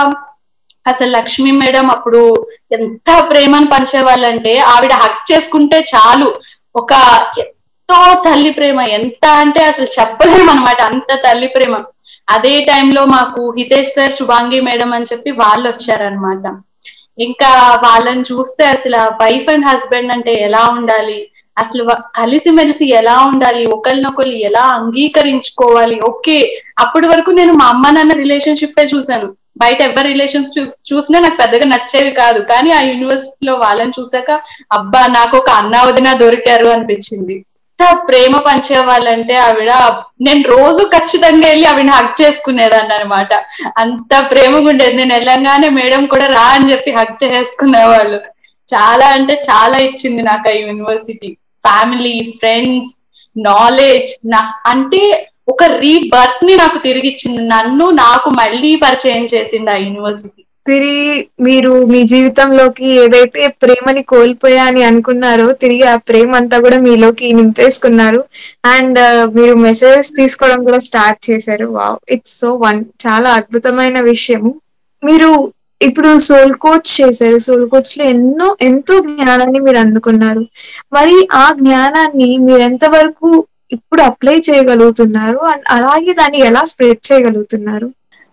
అసలు లక్ష్మి మేడం అప్పుడు ఎంత ప్రేమను పంచేవాళ్ళంటే ఆవిడ హక్ చేసుకుంటే చాలు ఒక ఎంతో తల్లి ప్రేమ ఎంత అంటే అసలు చెప్పలేము అనమాట అంత తల్లి ప్రేమ అదే టైంలో మాకు హితేష్ సార్ శుభాంగి మేడం అని చెప్పి వాళ్ళు వచ్చారనమాట ఇంకా వాళ్ళని చూస్తే అసలు వైఫ్ అండ్ హస్బెండ్ అంటే ఎలా ఉండాలి అసలు కలిసిమెలిసి ఎలా ఉండాలి ఒకరినొకరు ఎలా అంగీకరించుకోవాలి ఓకే అప్పటి వరకు నేను మా అమ్మ నాన్న రిలేషన్షిప్ చూసాను బయట ఎవరి రిలేషన్స్ చూసినా నాకు పెద్దగా నచ్చేవి కాదు కానీ ఆ యూనివర్సిటీలో వాళ్ళని చూసాక అబ్బా నాకు ఒక అన్న వదిన దొరికారు అనిపించింది ఎంత ప్రేమ పంచే వాళ్ళంటే ఆవిడ నేను రోజు ఖచ్చితంగా వెళ్ళి ఆవిడ హక్ చేసుకునేదాన్ని అనమాట అంత ప్రేమగా ఉండేది నేను వెళ్ళంగానే మేడం కూడా రా అని చెప్పి హక్ చేసుకునేవాళ్ళు చాలా అంటే చాలా ఇచ్చింది నాకు ఆ యూనివర్సిటీ ఫ్యామిలీ ఫ్రెండ్స్ నాలెడ్జ్ నా అంటే ఒక రీబర్త్ ని నాకు తిరిగి ఇచ్చింది నన్ను నాకు మళ్ళీ పరిచయం చేసింది ఆ యూనివర్సిటీ తిరిగి మీరు మీ జీవితంలోకి ఏదైతే ప్రేమని కోల్పోయా అని అనుకున్నారో తిరిగి ఆ ప్రేమ అంతా కూడా మీలోకి నింపేసుకున్నారు అండ్ మీరు మెసేజెస్ తీసుకోవడం కూడా స్టార్ట్ చేశారు వావ్ ఇట్స్ సో వన్ చాలా అద్భుతమైన విషయము మీరు ఇప్పుడు సోల్ కోచ్ చేశారు సోల్ కోచ్ లో ఎన్నో ఎంతో జ్ఞానాన్ని మీరు అందుకున్నారు మరి ఆ జ్ఞానాన్ని మీరు ఎంతవరకు ఇప్పుడు అప్లై చేయగలుగుతున్నారు అండ్ అలాగే దాన్ని ఎలా స్ప్రెడ్ చేయగలుగుతున్నారు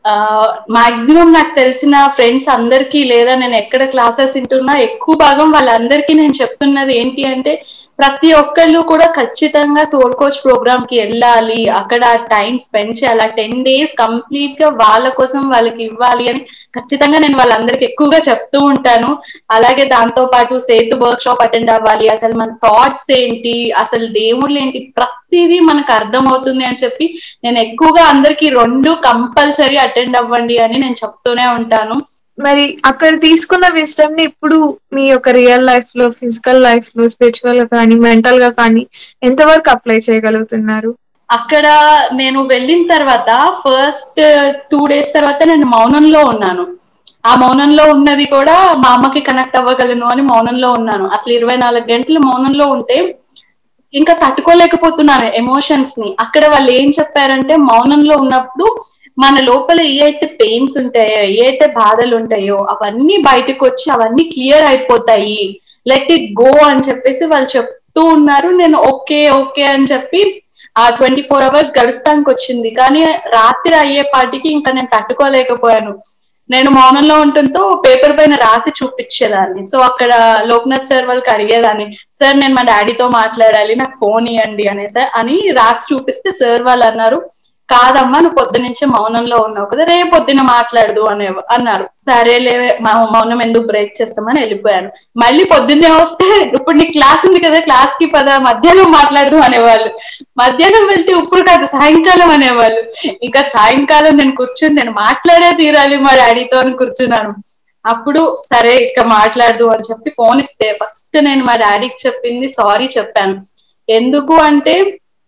మాక్సిమం నాకు తెలిసిన ఫ్రెండ్స్ అందరికీ లేదా నేను ఎక్కడ క్లాసెస్ వింటున్నా ఎక్కువ భాగం వాళ్ళందరికీ నేను చెప్తున్నది ఏంటి అంటే ప్రతి ఒక్కళ్ళు కూడా ఖచ్చితంగా సోల్ కోచ్ ప్రోగ్రామ్ కి వెళ్ళాలి అక్కడ టైం స్పెండ్ చేయాలి టెన్ డేస్ కంప్లీట్ గా వాళ్ళ కోసం వాళ్ళకి ఇవ్వాలి అని ఖచ్చితంగా నేను వాళ్ళందరికి ఎక్కువగా చెప్తూ ఉంటాను అలాగే దాంతో పాటు సేతు వర్క్ షాప్ అటెండ్ అవ్వాలి అసలు మన థాట్స్ ఏంటి అసలు దేవుళ్ళు ఏంటి ప్రతిదీ మనకు అర్థమవుతుంది అని చెప్పి నేను ఎక్కువగా అందరికి రెండు కంపల్సరీ అటెండ్ అవ్వండి అని నేను చెప్తూనే ఉంటాను మరి అక్కడ తీసుకున్న విస్టమ్ ని ఇప్పుడు మీ యొక్క రియల్ లైఫ్ లో ఫిజికల్ లైఫ్ లో స్పిరిచువల్ గా కానీ మెంటల్ గా కానీ ఎంతవరకు అప్లై చేయగలుగుతున్నారు అక్కడ నేను వెళ్ళిన తర్వాత ఫస్ట్ టూ డేస్ తర్వాత నేను మౌనంలో ఉన్నాను ఆ మౌనంలో ఉన్నది కూడా మా అమ్మకి కనెక్ట్ అవ్వగలను అని మౌనంలో ఉన్నాను అసలు ఇరవై నాలుగు గంటలు మౌనంలో ఉంటే ఇంకా తట్టుకోలేకపోతున్నాను ఎమోషన్స్ ని అక్కడ వాళ్ళు ఏం చెప్పారంటే మౌనంలో ఉన్నప్పుడు మన లోపల ఏ అయితే పెయిన్స్ ఉంటాయో ఏ అయితే బాధలు ఉంటాయో అవన్నీ బయటకు వచ్చి అవన్నీ క్లియర్ అయిపోతాయి లెట్ ఇట్ గో అని చెప్పేసి వాళ్ళు చెప్తూ ఉన్నారు నేను ఓకే ఓకే అని చెప్పి ఆ ట్వంటీ ఫోర్ అవర్స్ గడుస్తానికి వచ్చింది కానీ రాత్రి అయ్యే పాటికి ఇంకా నేను తట్టుకోలేకపోయాను నేను మౌనంలో ఉంటుందో పేపర్ పైన రాసి చూపించేదాన్ని సో అక్కడ లోక్నాథ్ సార్ వాళ్ళకి అడిగేదాన్ని సార్ నేను మా డాడీతో మాట్లాడాలి నాకు ఫోన్ ఇవ్వండి అనేసి అని రాసి చూపిస్తే సార్ వాళ్ళు అన్నారు కాదమ్మా నువ్వు పొద్దునుంచే మౌనంలో ఉన్నావు కదా రేపు పొద్దున మాట్లాడదు అనే అన్నారు సరేలే మౌనం ఎందుకు బ్రేక్ చేస్తామని వెళ్ళిపోయాను మళ్ళీ పొద్దున్నే వస్తే ఇప్పుడు నీ క్లాస్ ఉంది కదా క్లాస్ కి పద మధ్యాహ్నం మాట్లాడదు అనేవాళ్ళు మధ్యాహ్నం వెళ్తే ఇప్పుడు కాదు సాయంకాలం అనేవాళ్ళు ఇంకా సాయంకాలం నేను కూర్చుని నేను మాట్లాడే తీరాలి మా డాడీతో అని కూర్చున్నాను అప్పుడు సరే ఇక మాట్లాడదు అని చెప్పి ఫోన్ ఇస్తే ఫస్ట్ నేను మా డాడీకి చెప్పింది సారీ చెప్పాను ఎందుకు అంటే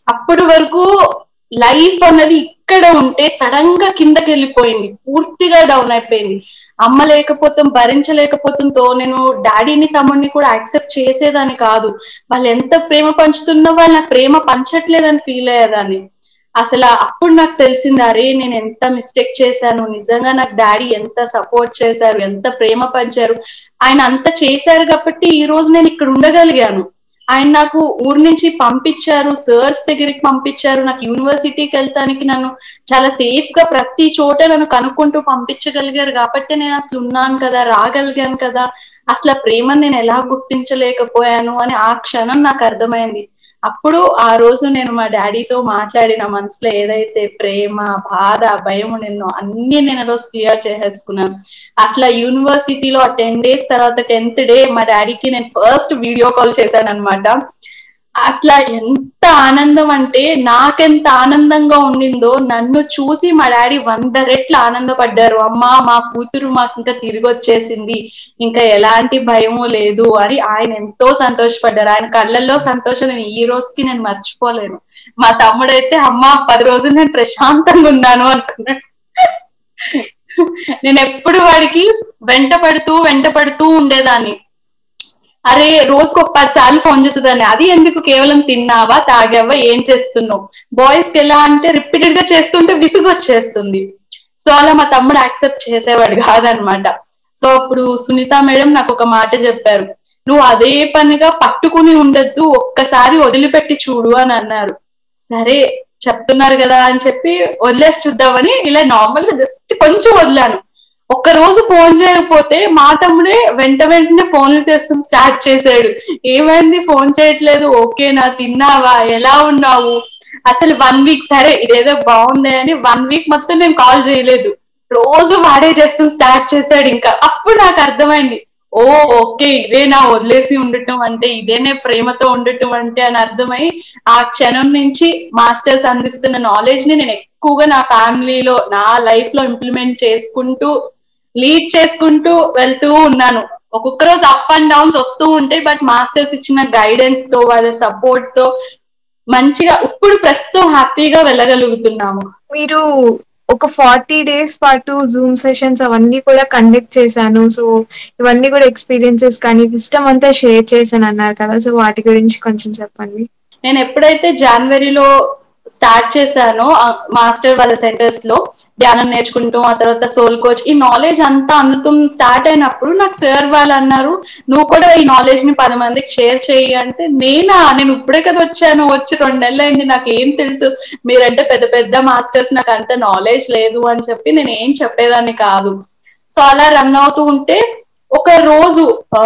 అప్పటి వరకు లైఫ్ అన్నది ఇక్కడ ఉంటే సడన్ గా కిందకి వెళ్ళిపోయింది పూర్తిగా డౌన్ అయిపోయింది అమ్మ లేకపోతే భరించలేకపోతుందో నేను డాడీని తమ్ముడిని కూడా యాక్సెప్ట్ చేసేదాన్ని కాదు వాళ్ళు ఎంత ప్రేమ పంచుతున్నా వాళ్ళు నాకు ప్రేమ పంచట్లేదని ఫీల్ అయ్యేదాన్ని అసలు అప్పుడు నాకు తెలిసింది అరే నేను ఎంత మిస్టేక్ చేశాను నిజంగా నాకు డాడీ ఎంత సపోర్ట్ చేశారు ఎంత ప్రేమ పంచారు ఆయన అంత చేశారు కాబట్టి ఈ రోజు నేను ఇక్కడ ఉండగలిగాను ఆయన నాకు ఊరు నుంచి పంపించారు సర్స్ దగ్గరికి పంపించారు నాకు యూనివర్సిటీకి వెళ్తానికి నన్ను చాలా సేఫ్ గా ప్రతి చోట నన్ను కనుక్కుంటూ పంపించగలిగారు కాబట్టి నేను అసలు ఉన్నాను కదా రాగలిగాను కదా అసలు ఆ ప్రేమను నేను ఎలా గుర్తించలేకపోయాను అని ఆ క్షణం నాకు అర్థమైంది అప్పుడు ఆ రోజు నేను మా డాడీతో మాట్లాడిన మనసులో ఏదైతే ప్రేమ బాధ భయం నిన్ను అన్ని నేను రోజు క్లియర్ చేసేసుకున్నాను అసలు ఆ యూనివర్సిటీలో ఆ టెన్ డేస్ తర్వాత టెన్త్ డే మా డాడీకి నేను ఫస్ట్ వీడియో కాల్ చేశాను అనమాట అసలు ఎంత ఆనందం అంటే నాకెంత ఆనందంగా ఉండిందో నన్ను చూసి మా డాడీ వంద రెట్లు ఆనందపడ్డారు అమ్మా మా కూతురు మాకు ఇంకా తిరిగి వచ్చేసింది ఇంకా ఎలాంటి భయము లేదు అని ఆయన ఎంతో సంతోషపడ్డారు ఆయన కళ్ళల్లో సంతోషం నేను ఈ రోజుకి నేను మర్చిపోలేను మా తమ్ముడైతే అమ్మ పది రోజులు నేను ప్రశాంతంగా ఉన్నాను అనుకున్నాడు నేను ఎప్పుడు వాడికి వెంట పడుతూ వెంట పడుతూ ఉండేదాన్ని అరే రోజుకు ఒక పది సార్లు ఫోన్ చేసేదాన్ని అది ఎందుకు కేవలం తిన్నావా తాగావా ఏం చేస్తున్నావు బాయ్స్ కి ఎలా అంటే రిపీటెడ్ గా చేస్తుంటే విసుగు వచ్చేస్తుంది సో అలా మా తమ్ముడు యాక్సెప్ట్ చేసేవాడు కాదనమాట సో అప్పుడు సునీత మేడం నాకు ఒక మాట చెప్పారు నువ్వు అదే పనిగా పట్టుకుని ఉండొద్దు ఒక్కసారి వదిలిపెట్టి చూడు అని అన్నారు సరే చెప్తున్నారు కదా అని చెప్పి వదిలేసి చూద్దామని ఇలా నార్మల్ గా జస్ట్ కొంచెం వదిలాను ఒక్క రోజు ఫోన్ చేయకపోతే మా తమ్ముడే వెంట వెంటనే ఫోన్లు చేస్తూ స్టార్ట్ చేశాడు ఏమైంది ఫోన్ చేయట్లేదు ఓకేనా తిన్నావా ఎలా ఉన్నావు అసలు వన్ వీక్ సరే ఇదేదో బాగుంది అని వన్ వీక్ మొత్తం నేను కాల్ చేయలేదు రోజు వాడే చేస్తూ స్టార్ట్ చేశాడు ఇంకా అప్పుడు నాకు అర్థమైంది ఓ ఓకే ఇదే నా వదిలేసి ఉండటం అంటే ఇదేనే ప్రేమతో ఉండటం అంటే అని అర్థమై ఆ క్షణం నుంచి మాస్టర్స్ అందిస్తున్న నాలెడ్జ్ ని నేను ఎక్కువగా నా ఫ్యామిలీలో నా లైఫ్ లో ఇంప్లిమెంట్ చేసుకుంటూ లీడ్ చేసుకుంటూ వెళ్తూ ఉన్నాను ఒక్కొక్క రోజు అప్ అండ్ డౌన్స్ వస్తూ ఉంటాయి బట్ మాస్టర్స్ ఇచ్చిన గైడెన్స్ తో వాళ్ళ సపోర్ట్ తో మంచిగా ఇప్పుడు ప్రస్తుతం హ్యాపీగా వెళ్ళగలుగుతున్నాము మీరు ఒక ఫార్టీ డేస్ పాటు జూమ్ సెషన్స్ అవన్నీ కూడా కండక్ట్ చేశాను సో ఇవన్నీ కూడా ఎక్స్పీరియన్సెస్ కానీ విస్టమ్ అంతా షేర్ చేశాను అన్నారు కదా సో వాటి గురించి కొంచెం చెప్పండి నేను ఎప్పుడైతే జనవరిలో స్టార్ట్ చేశానో మాస్టర్ వాళ్ళ సెంటర్స్ లో ధ్యానం నేర్చుకుంటూ ఆ తర్వాత సోల్ కోచ్ ఈ నాలెడ్జ్ అంతా అందుతూ స్టార్ట్ అయినప్పుడు నాకు సార్ వాళ్ళు అన్నారు నువ్వు కూడా ఈ నాలెడ్జ్ ని పది మందికి షేర్ చేయి అంటే నేనా నేను ఇప్పుడే కదా వచ్చాను వచ్చి రెండు నెలలు అయింది నాకు ఏం తెలుసు మీరంటే పెద్ద పెద్ద మాస్టర్స్ నాకు అంత నాలెడ్జ్ లేదు అని చెప్పి నేను ఏం చెప్పేదాన్ని కాదు సో అలా రన్ అవుతూ ఉంటే ఒక రోజు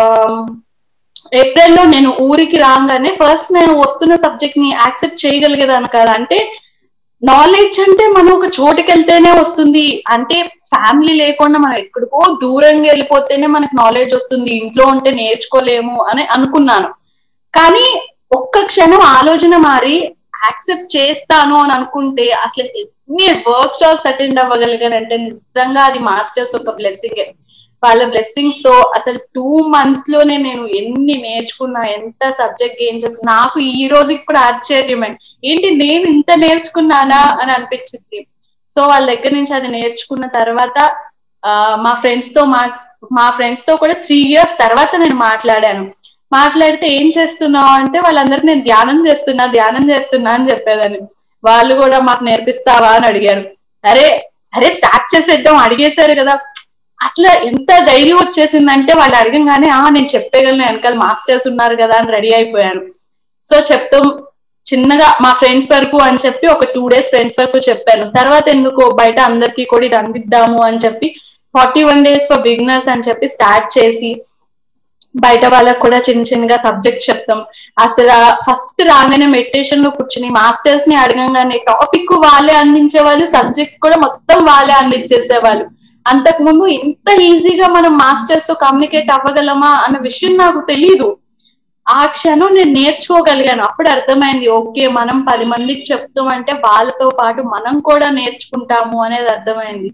ఏప్రిల్ లో నేను ఊరికి రాగానే ఫస్ట్ నేను వస్తున్న సబ్జెక్ట్ ని యాక్సెప్ట్ చేయగలిగేదాన్ని కదా అంటే నాలెడ్జ్ అంటే మనం ఒక చోటుకి వెళ్తేనే వస్తుంది అంటే ఫ్యామిలీ లేకుండా మనం ఎక్కడికో దూరంగా వెళ్ళిపోతేనే మనకు నాలెడ్జ్ వస్తుంది ఇంట్లో ఉంటే నేర్చుకోలేము అని అనుకున్నాను కానీ ఒక్క క్షణం ఆలోచన మారి యాక్సెప్ట్ చేస్తాను అని అనుకుంటే అసలు ఎన్ని వర్క్ షాప్స్ అటెండ్ అవ్వగలిగానంటే నిజంగా అది మాస్టర్స్ ఒక బ్లెస్సింగ్ వాళ్ళ బ్లెస్సింగ్స్ తో అసలు టూ మంత్స్ లోనే నేను ఎన్ని నేర్చుకున్నా ఎంత సబ్జెక్ట్ గెయిన్ చేసుకున్నా నాకు ఈ రోజుకి కూడా ఆశ్చర్యమే ఏంటి నేను ఇంత నేర్చుకున్నానా అని అనిపించింది సో వాళ్ళ దగ్గర నుంచి అది నేర్చుకున్న తర్వాత మా ఫ్రెండ్స్ తో మా మా ఫ్రెండ్స్ తో కూడా త్రీ ఇయర్స్ తర్వాత నేను మాట్లాడాను మాట్లాడితే ఏం చేస్తున్నావు అంటే వాళ్ళందరూ నేను ధ్యానం చేస్తున్నా ధ్యానం చేస్తున్నా అని చెప్పేదాన్ని వాళ్ళు కూడా మాకు నేర్పిస్తావా అని అడిగారు అరే సరే స్టార్ట్ చేసేద్దాం అడిగేశారు కదా అసలు ఎంత ధైర్యం వచ్చేసిందంటే వాళ్ళు అడగంగానే ఆ నేను చెప్పేయగలను వెనకాల మాస్టర్స్ ఉన్నారు కదా అని రెడీ అయిపోయాను సో చెప్తాం చిన్నగా మా ఫ్రెండ్స్ వరకు అని చెప్పి ఒక టూ డేస్ ఫ్రెండ్స్ వరకు చెప్పాను తర్వాత ఎందుకు బయట అందరికీ కూడా ఇది అందిద్దాము అని చెప్పి forty one days for beginners అని చెప్పి స్టార్ట్ చేసి బయట వాళ్ళకు కూడా చిన్న చిన్నగా సబ్జెక్ట్ చెప్తాం అసలు ఫస్ట్ రాగానే మెడిటేషన్ లో కూర్చుని మాస్టర్స్ ని అడగంగానే టాపిక్ వాళ్ళే అందించే వాళ్ళు సబ్జెక్ట్ కూడా మొత్తం వాళ్ళే అందించేసేవాళ్ళు అంతకు ముందు ఇంత ఈజీగా మనం మాస్టర్స్ తో కమ్యూనికేట్ అవ్వగలమా అన్న విషయం నాకు తెలియదు ఆ క్షణం నేను నేర్చుకోగలిగాను అప్పుడు అర్థమైంది ఓకే మనం పది మందికి చెప్తామంటే వాళ్ళతో పాటు మనం కూడా నేర్చుకుంటాము అనేది అర్థమైంది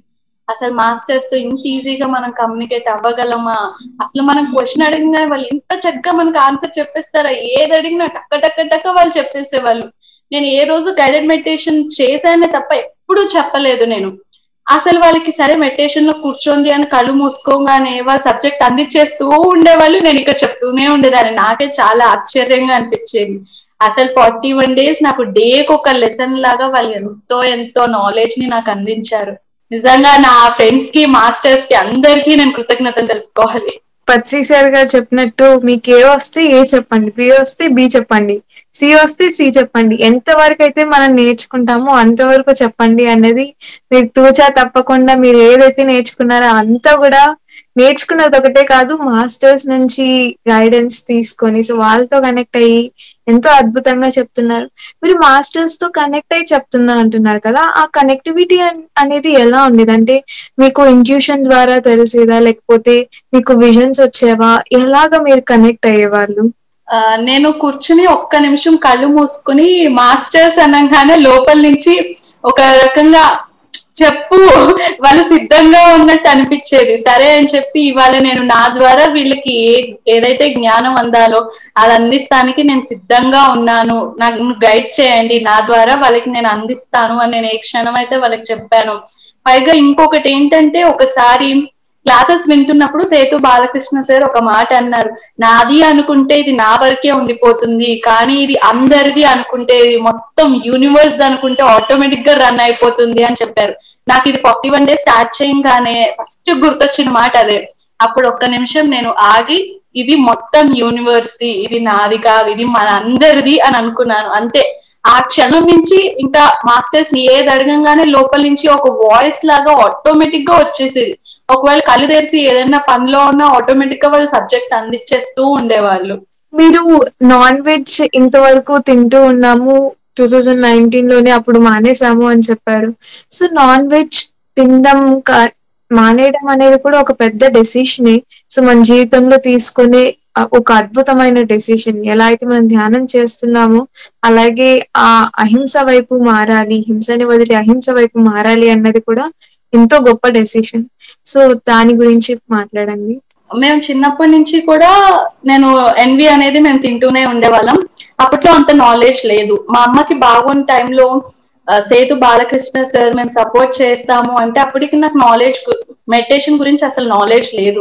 అసలు మాస్టర్స్ తో ఇంత ఈజీగా మనం కమ్యూనికేట్ అవ్వగలమా అసలు మనం క్వశ్చన్ అడిగినా వాళ్ళు ఇంత చక్కగా మనకు ఆన్సర్ చెప్పేస్తారా ఏది అడిగినా టక్క టక్క టక్క వాళ్ళు చెప్పేసేవాళ్ళు నేను ఏ రోజు గైడెడ్ మెడిటేషన్ చేశానే తప్ప ఎప్పుడూ చెప్పలేదు నేను అసలు వాళ్ళకి సరే మెడిటేషన్ లో కూర్చోండి అని కళ్ళు మూసుకోగానే వాళ్ళ సబ్జెక్ట్ అందించేస్తూ ఉండేవాళ్ళు నేను ఇక్కడ చెప్తూనే ఉండేదాన్ని నాకే చాలా ఆశ్చర్యంగా అనిపించేది అసలు ఫార్టీ వన్ డేస్ నాకు డేకి ఒక లెసన్ లాగా వాళ్ళు ఎంతో ఎంతో నాలెడ్జ్ ని నాకు అందించారు నిజంగా నా ఫ్రెండ్స్ కి మాస్టర్స్ కి అందరికీ నేను కృతజ్ఞతలు తెలుపుకోవాలి పత్రి సార్ గారు చెప్పినట్టు మీకు ఏ వస్తే ఏ చెప్పండి బి వస్తే బి చెప్పండి సి వస్తే సి చెప్పండి ఎంత వరకు అయితే మనం నేర్చుకుంటామో అంతవరకు చెప్పండి అనేది మీరు తూచా తప్పకుండా మీరు ఏదైతే నేర్చుకున్నారో అంతా కూడా నేర్చుకున్నది ఒకటే కాదు మాస్టర్స్ నుంచి గైడెన్స్ తీసుకొని సో వాళ్ళతో కనెక్ట్ అయ్యి ఎంతో అద్భుతంగా చెప్తున్నారు మీరు మాస్టర్స్ తో కనెక్ట్ అయ్యి చెప్తున్నా అంటున్నారు కదా ఆ కనెక్టివిటీ అనేది ఎలా ఉండేది అంటే మీకు ఇంట్యూషన్ ద్వారా తెలిసేదా లేకపోతే మీకు విజన్స్ వచ్చేవా ఎలాగ మీరు కనెక్ట్ అయ్యేవాళ్ళు ఆ, నేను కూర్చుని ఒక్క నిమిషం కళ్ళు మూసుకుని మాస్టర్స్ అనగానే లోపల నుంచి ఒక రకంగా చెప్పు వాళ్ళు సిద్ధంగా ఉన్నట్టు అనిపించేది సరే అని చెప్పి ఇవాళ నేను నా ద్వారా వీళ్ళకి ఏ ఏదైతే జ్ఞానం అందాలో అది అందిస్తానికి నేను సిద్ధంగా ఉన్నాను నన్ను గైడ్ చేయండి నా ద్వారా వాళ్ళకి నేను అందిస్తాను అని నేను ఏ క్షణం అయితే వాళ్ళకి చెప్పాను పైగా ఇంకొకటి ఏంటంటే ఒకసారి క్లాసెస్ వింటున్నప్పుడు సేతు బాలకృష్ణ సార్ ఒక మాట అన్నారు నాది అనుకుంటే ఇది నా వరకే ఉండిపోతుంది కానీ ఇది అందరిది అనుకుంటే ఇది మొత్తం యూనివర్స్ అనుకుంటే ఆటోమేటిక్ గా రన్ అయిపోతుంది అని చెప్పారు నాకు ఇది ఫార్టీ వన్ డేస్ స్టార్ట్ చేయగానే ఫస్ట్ గుర్తొచ్చిన మాట అదే అప్పుడు ఒక్క నిమిషం నేను ఆగి ఇది మొత్తం యూనివర్స్ ది ఇది నాది కాదు ఇది మన అందరిది అని అనుకున్నాను అంతే ఆ క్షణం నుంచి ఇంకా మాస్టర్స్ ని ఏది అడగంగానే లోపల నుంచి ఒక వాయిస్ లాగా ఆటోమేటిక్ గా వచ్చేసేది ఒకవేళ కళ్ళు తెరిచి ఏదైనా పనిలో ఉన్నా ఆటోమేటిక్ గా వాళ్ళు సబ్జెక్ట్ అందించేస్తూ ఉండేవాళ్ళు మీరు నాన్ వెజ్ ఇంతవరకు తింటూ ఉన్నాము టూ థౌజండ్ నైన్టీన్ లోనే అప్పుడు మానేసాము అని చెప్పారు సో నాన్ వెజ్ తినడం కా- మానేయడం అనేది కూడా ఒక పెద్ద డెసిషనే సో మన జీవితంలో తీసుకునే ఆ ఒక అద్భుతమైన డెసిషన్ ఎలా అయితే మనం ధ్యానం చేస్తున్నామో అలాగే ఆ అహింస వైపు మారాలి హింసని వదిలి అహింస వైపు మారాలి అన్నది కూడా ఎంతో గొప్ప డెసిషన్ సో దాని గురించి మాట్లాడండి మేము చిన్నప్పటి నుంచి కూడా నేను ఎన్వి అనేది మేము తింటూనే ఉండేవాళ్ళం అప్పట్లో అంత నాలెడ్జ్ లేదు మా అమ్మకి బాగున్న టైంలో సేతు బాలకృష్ణ సార్ మేము సపోర్ట్ చేస్తాము అంటే అప్పటికి నాకు నాలెడ్జ్ మెడిటేషన్ గురించి అసలు నాలెడ్జ్ లేదు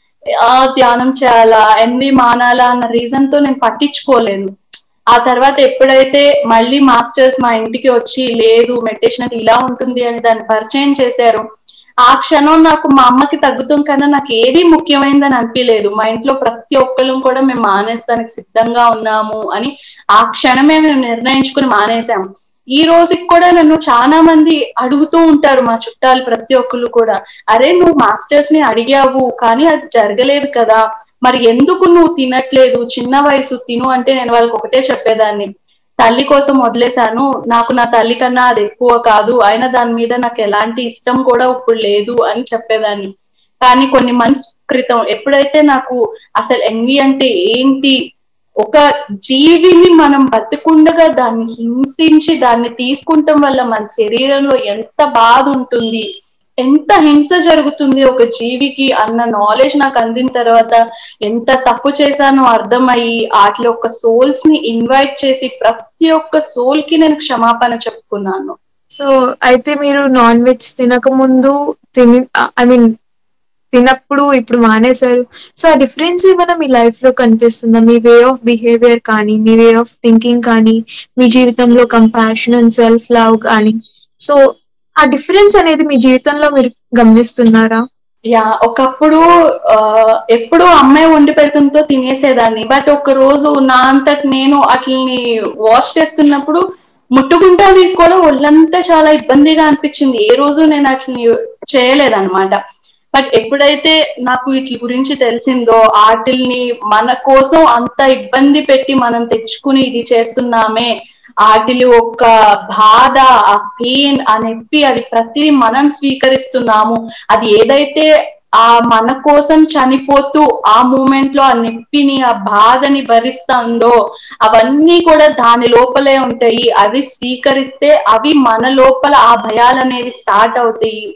ఆ ధ్యానం చేయాలా ఎన్వి మానాలా అన్న రీజన్ తో నేను పట్టించుకోలేదు ఆ తర్వాత ఎప్పుడైతే మళ్ళీ మాస్టర్స్ మా ఇంటికి వచ్చి లేదు మెడిటేషన్ అంటే ఇలా ఉంటుంది అని దాన్ని పరిచయం చేశారు ఆ క్షణం నాకు మా అమ్మకి తగ్గుతాం కన్నా నాకు ఏది ముఖ్యమైనదని అనిపించలేదు మా ఇంట్లో ప్రతి ఒక్కళ్ళం కూడా మేము మానేస్తానికి సిద్ధంగా ఉన్నాము అని ఆ క్షణమే మేము నిర్ణయించుకుని మానేసాము ఈ రోజుకి కూడా నన్ను చాలా మంది అడుగుతూ ఉంటారు మా చుట్టాలు ప్రతి ఒక్కళ్ళు కూడా అరే నువ్వు మాస్టర్స్ ని అడిగావు కానీ అది జరగలేదు కదా మరి ఎందుకు నువ్వు తినట్లేదు చిన్న వయసు తిను అంటే నేను వాళ్ళకి ఒకటే చెప్పేదాన్ని తల్లి కోసం వదిలేశాను నాకు నా తల్లి కన్నా అది ఎక్కువ కాదు అయినా దాని మీద నాకు ఎలాంటి ఇష్టం కూడా ఇప్పుడు లేదు అని చెప్పేదాన్ని కానీ కొన్ని మంత్స్ క్రితం ఎప్పుడైతే నాకు అసలు ఎన్వి అంటే ఏంటి ఒక జీవిని మనం బతికుండగా దాన్ని హింసించి దాన్ని తీసుకుంటాం వల్ల మన శరీరంలో ఎంత బాధ ఉంటుంది ఎంత హింస జరుగుతుంది ఒక జీవికి అన్న నాలెడ్జ్ నాకు అందిన తర్వాత ఎంత తప్పు చేశానో అర్థమయ్యి వాటిలో ఒక సోల్స్ ని ఇన్వైట్ చేసి ప్రతి ఒక్క సోల్ కి నేను క్షమాపణ చెప్పుకున్నాను సో అయితే మీరు నాన్ వెజ్ తినక ముందు తిని ఐ మీన్ తినప్పుడు ఇప్పుడు మానేశారు సో ఆ డిఫరెన్స్ ఏమైనా మీ లైఫ్ లో కనిపిస్తుందా మీ వే ఆఫ్ బిహేవియర్ కానీ మీ వే ఆఫ్ థింకింగ్ కానీ మీ జీవితంలో కంపాషన్ అండ్ సెల్ఫ్ లవ్ కానీ సో ఆ డిఫరెన్స్ అనేది మీ జీవితంలో మీరు గమనిస్తున్నారా యా ఒకప్పుడు ఆ, ఎప్పుడూ అమ్మాయి వండి పెడుతుంతో తినేసేదాన్ని బట్ ఒక రోజు నా అంతటి నేను అట్లని వాష్ చేస్తున్నప్పుడు ముట్టుకుంటానికి కూడా ఒళ్ళంతా చాలా ఇబ్బందిగా అనిపించింది ఏ రోజు నేను అట్లని చేయలేదన్నమాట బట్ ఎప్పుడైతే నాకు వీటి గురించి తెలిసిందో ఆటిల్ని మన కోసం అంత ఇబ్బంది పెట్టి మనం తెచ్చుకుని ఇది చేస్తున్నామే వాటిలో ఒక బాధ ఆ పెయిన్ ఆ నొప్పి అది ప్రతిదీ మనం స్వీకరిస్తున్నాము అది ఏదైతే ఆ మన కోసం చనిపోతూ ఆ మూమెంట్ లో ఆ నొప్పిని ఆ బాధని భరిస్తుందో అవన్నీ కూడా దాని లోపలే ఉంటాయి అవి స్వీకరిస్తే అవి మన లోపల ఆ భయాలు అనేవి స్టార్ట్ అవుతాయి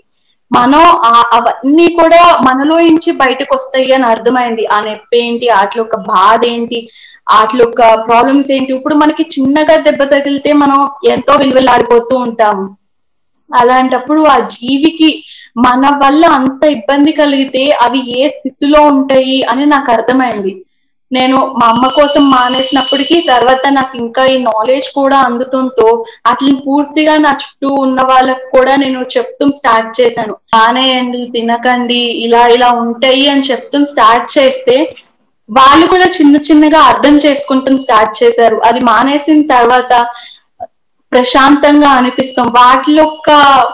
మనం ఆ- అవన్నీ కూడా మనలో నుంచి బయటకు వస్తాయి అని అర్థమైంది ఆ నొప్పి ఏంటి వాటి యొక్క బాధ ఏంటి వాటి యొక్క ప్రాబ్లమ్స్ ఏంటి ఇప్పుడు మనకి చిన్నగా దెబ్బ తగిలితే మనం ఎంతో విలువలాడిపోతూ ఉంటాము అలాంటప్పుడు ఆ జీవికి మన వల్ల అంత ఇబ్బంది కలిగితే అవి ఏ స్థితిలో ఉంటాయి అని నాకు అర్థమైంది నేను మా అమ్మ కోసం మానేసినప్పటికీ తర్వాత నాకు ఇంకా ఈ నాలెడ్జ్ కూడా అందుతుంతో అట్లని పూర్తిగా నా చుట్టూ ఉన్న వాళ్ళకు కూడా నేను చెప్తూ స్టార్ట్ చేశాను మానేయండి తినకండి ఇలా ఇలా ఉంటాయి అని చెప్తూ స్టార్ట్ చేస్తే వాళ్ళు కూడా చిన్న చిన్నగా అర్థం చేసుకుంటూ స్టార్ట్ చేశారు అది మానేసిన తర్వాత ప్రశాంతంగా అనిపిస్తాం వాటిలో ఒక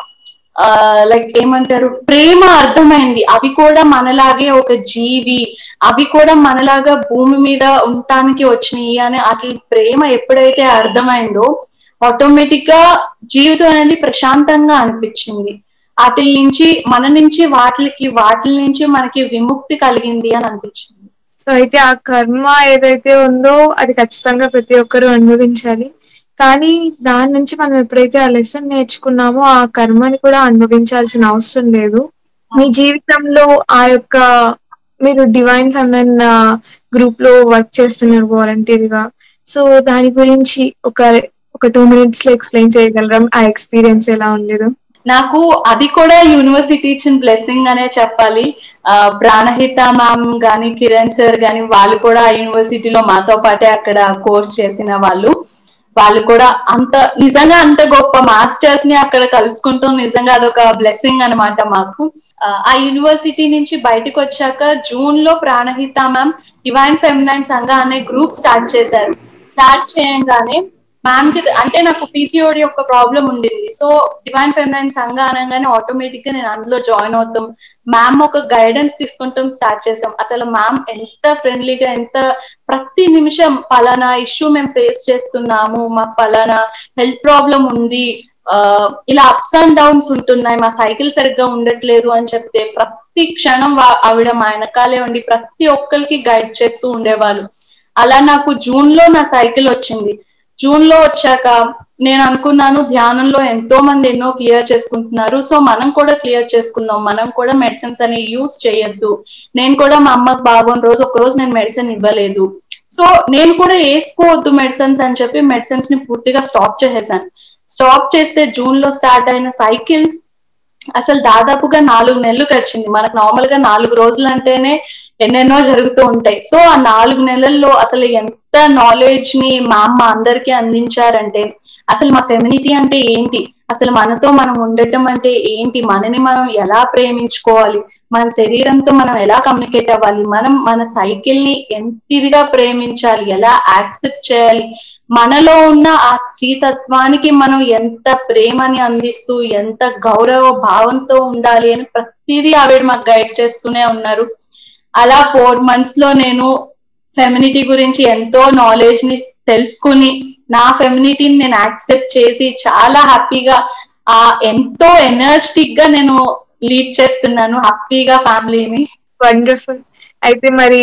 లైక్ ఏమంటారు ప్రేమ అర్థమైంది అవి కూడా మనలాగే ఒక జీవి అవి కూడా మనలాగా భూమి మీద ఉండటానికి వచ్చినాయి అని అట్లా ప్రేమ ఎప్పుడైతే అర్థమైందో ఆటోమేటిక్ గా జీవితం అనేది ప్రశాంతంగా అనిపించింది వాటి నుంచి మన నుంచి వాటికి వాటి నుంచి మనకి విముక్తి కలిగింది అని అనిపించింది సో అయితే ఆ కర్మ ఏదైతే ఉందో అది ఖచ్చితంగా ప్రతి ఒక్కరూ అనుభవించాలి కానీ దాని నుంచి మనం ఎప్పుడైతే ఆ లెసన్ నేర్చుకున్నామో ఆ కర్మని కూడా అనుభవించాల్సిన అవసరం లేదు మీ జీవితంలో ఆ యొక్క మీరు డివైన్ ఫెమిన్ గ్రూప్ లో వర్క్ చేస్తున్నారు వాలంటీర్ గా సో దాని గురించి ఒక ఒక టూ మినిట్స్ లో ఎక్స్ప్లెయిన్ చేయగలరా ఆ ఎక్స్పీరియన్స్ ఎలా ఉండేదో నాకు అది కూడా యూనివర్సిటీ ఇచ్చిన బ్లెస్సింగ్ అనే చెప్పాలి ఆ, ప్రాణహిత మ్యామ్ గాని కిరణ్ సార్ గాని వాళ్ళు కూడా ఆ యూనివర్సిటీలో మాతో పాటే అక్కడ కోర్స్ చేసిన వాళ్ళు వాళ్ళు కూడా అంత నిజంగా అంత గొప్ప మాస్టర్స్ ని అక్కడ కలుసుకుంటూ నిజంగా అదొక బ్లెస్సింగ్ అన్నమాట మాకు ఆ, ఆ యూనివర్సిటీ నుంచి బయటకు వచ్చాక జూన్ లో Pranahita ma'am divine feminine Sangha అనే గ్రూప్ స్టార్ట్ చేశారు స్టార్ట్ చేయంగానే మ్యామ్ కి అంటే నాకు పీసీఓడి యొక్క ప్రాబ్లం ఉండింది సో డివైన్ ఫెమినైన్ సంఘ అనగానే ఆటోమేటిక్ గా నేను అందులో జాయిన్ అవుతాం మ్యామ్ ఒక గైడెన్స్ తీసుకుంటాం స్టార్ట్ చేసాం అసలు మ్యామ్ ఎంత ఫ్రెండ్లీగా ఎంత ప్రతి నిమిషం పలానా ఇష్యూ మేము ఫేస్ చేస్తున్నాము మాకు పలానా హెల్త్ ప్రాబ్లం ఉంది ఆ ఇలా అప్స్ అండ్ డౌన్స్ ఉంటున్నాయి మా సైకిల్ సరిగ్గా ఉండట్లేదు అని చెప్తే ప్రతి క్షణం వా- ఆవిడ మా వెనకాలే ఉండి ప్రతి ఒక్కరికి గైడ్ చేస్తూ ఉండేవాళ్ళు అలా నాకు జూన్ లో నా సైకిల్ వచ్చింది జూన్ లో వచ్చాక నేను అనుకున్నాను ధ్యానంలో ఎంతో మంది ఎన్నో క్లియర్ చేసుకుంటున్నారు సో మనం కూడా క్లియర్ చేసుకుందాం మనం కూడా మెడిసిన్స్ అని యూస్ చేయొద్దు నేను కూడా మా అమ్మకి బాగోని రోజు ఒక రోజు నేను మెడిసిన్ ఇవ్వలేదు సో నేను కూడా వేసుకోవద్దు మెడిసిన్స్ అని చెప్పి మెడిసిన్స్ ని పూర్తిగా స్టాప్ చేసేసాను స్టాప్ చేస్తే జూన్ లో స్టార్ట్ అయిన సైకిల్ అసలు దాదాపుగా నాలుగు నెలలు గడిచింది మనకు నార్మల్ గా నాలుగు రోజులు అంటేనే ఎన్నెన్నో జరుగుతూ ఉంటాయి సో ఆ నాలుగు నెలల్లో అసలు ఎంత నాలెడ్జ్ ని మా అమ్మ అందరికీ అందించారంటే అసలు మా ఫెమినిటీ అంటే ఏంటి అసలు మనతో మనం ఉండటం అంటే ఏంటి మనని మనం ఎలా ప్రేమించుకోవాలి మన శరీరంతో మనం ఎలా కమ్యూనికేట్ అవ్వాలి మనం మన సైకిల్ ని ఎంత ఇదిగా ప్రేమించాలి ఎలా యాక్సెప్ట్ చేయాలి మనలో ఉన్న ఆ స్త్రీతత్వానికి మనం ఎంత ప్రేమని అందిస్తూ ఎంత గౌరవ భావంతో ఉండాలి అని ప్రతిదీ ఆవిడ మాకు గైడ్ చేస్తూనే ఉన్నారు అలా ఫోర్ మంత్స్ లో నేను ఫెమినిటీ గురించి ఎంతో నాలెడ్జ్ ని తెలుసుకుని నా ఫెమినిటీని నేను యాక్సెప్ట్ చేసి చాలా హ్యాపీగా ఆ ఎంతో ఎనర్జెటిక్ గా నేను లీడ్ చేస్తున్నాను హ్యాపీగా ఫ్యామిలీని వండర్ఫుల్ అయితే మరి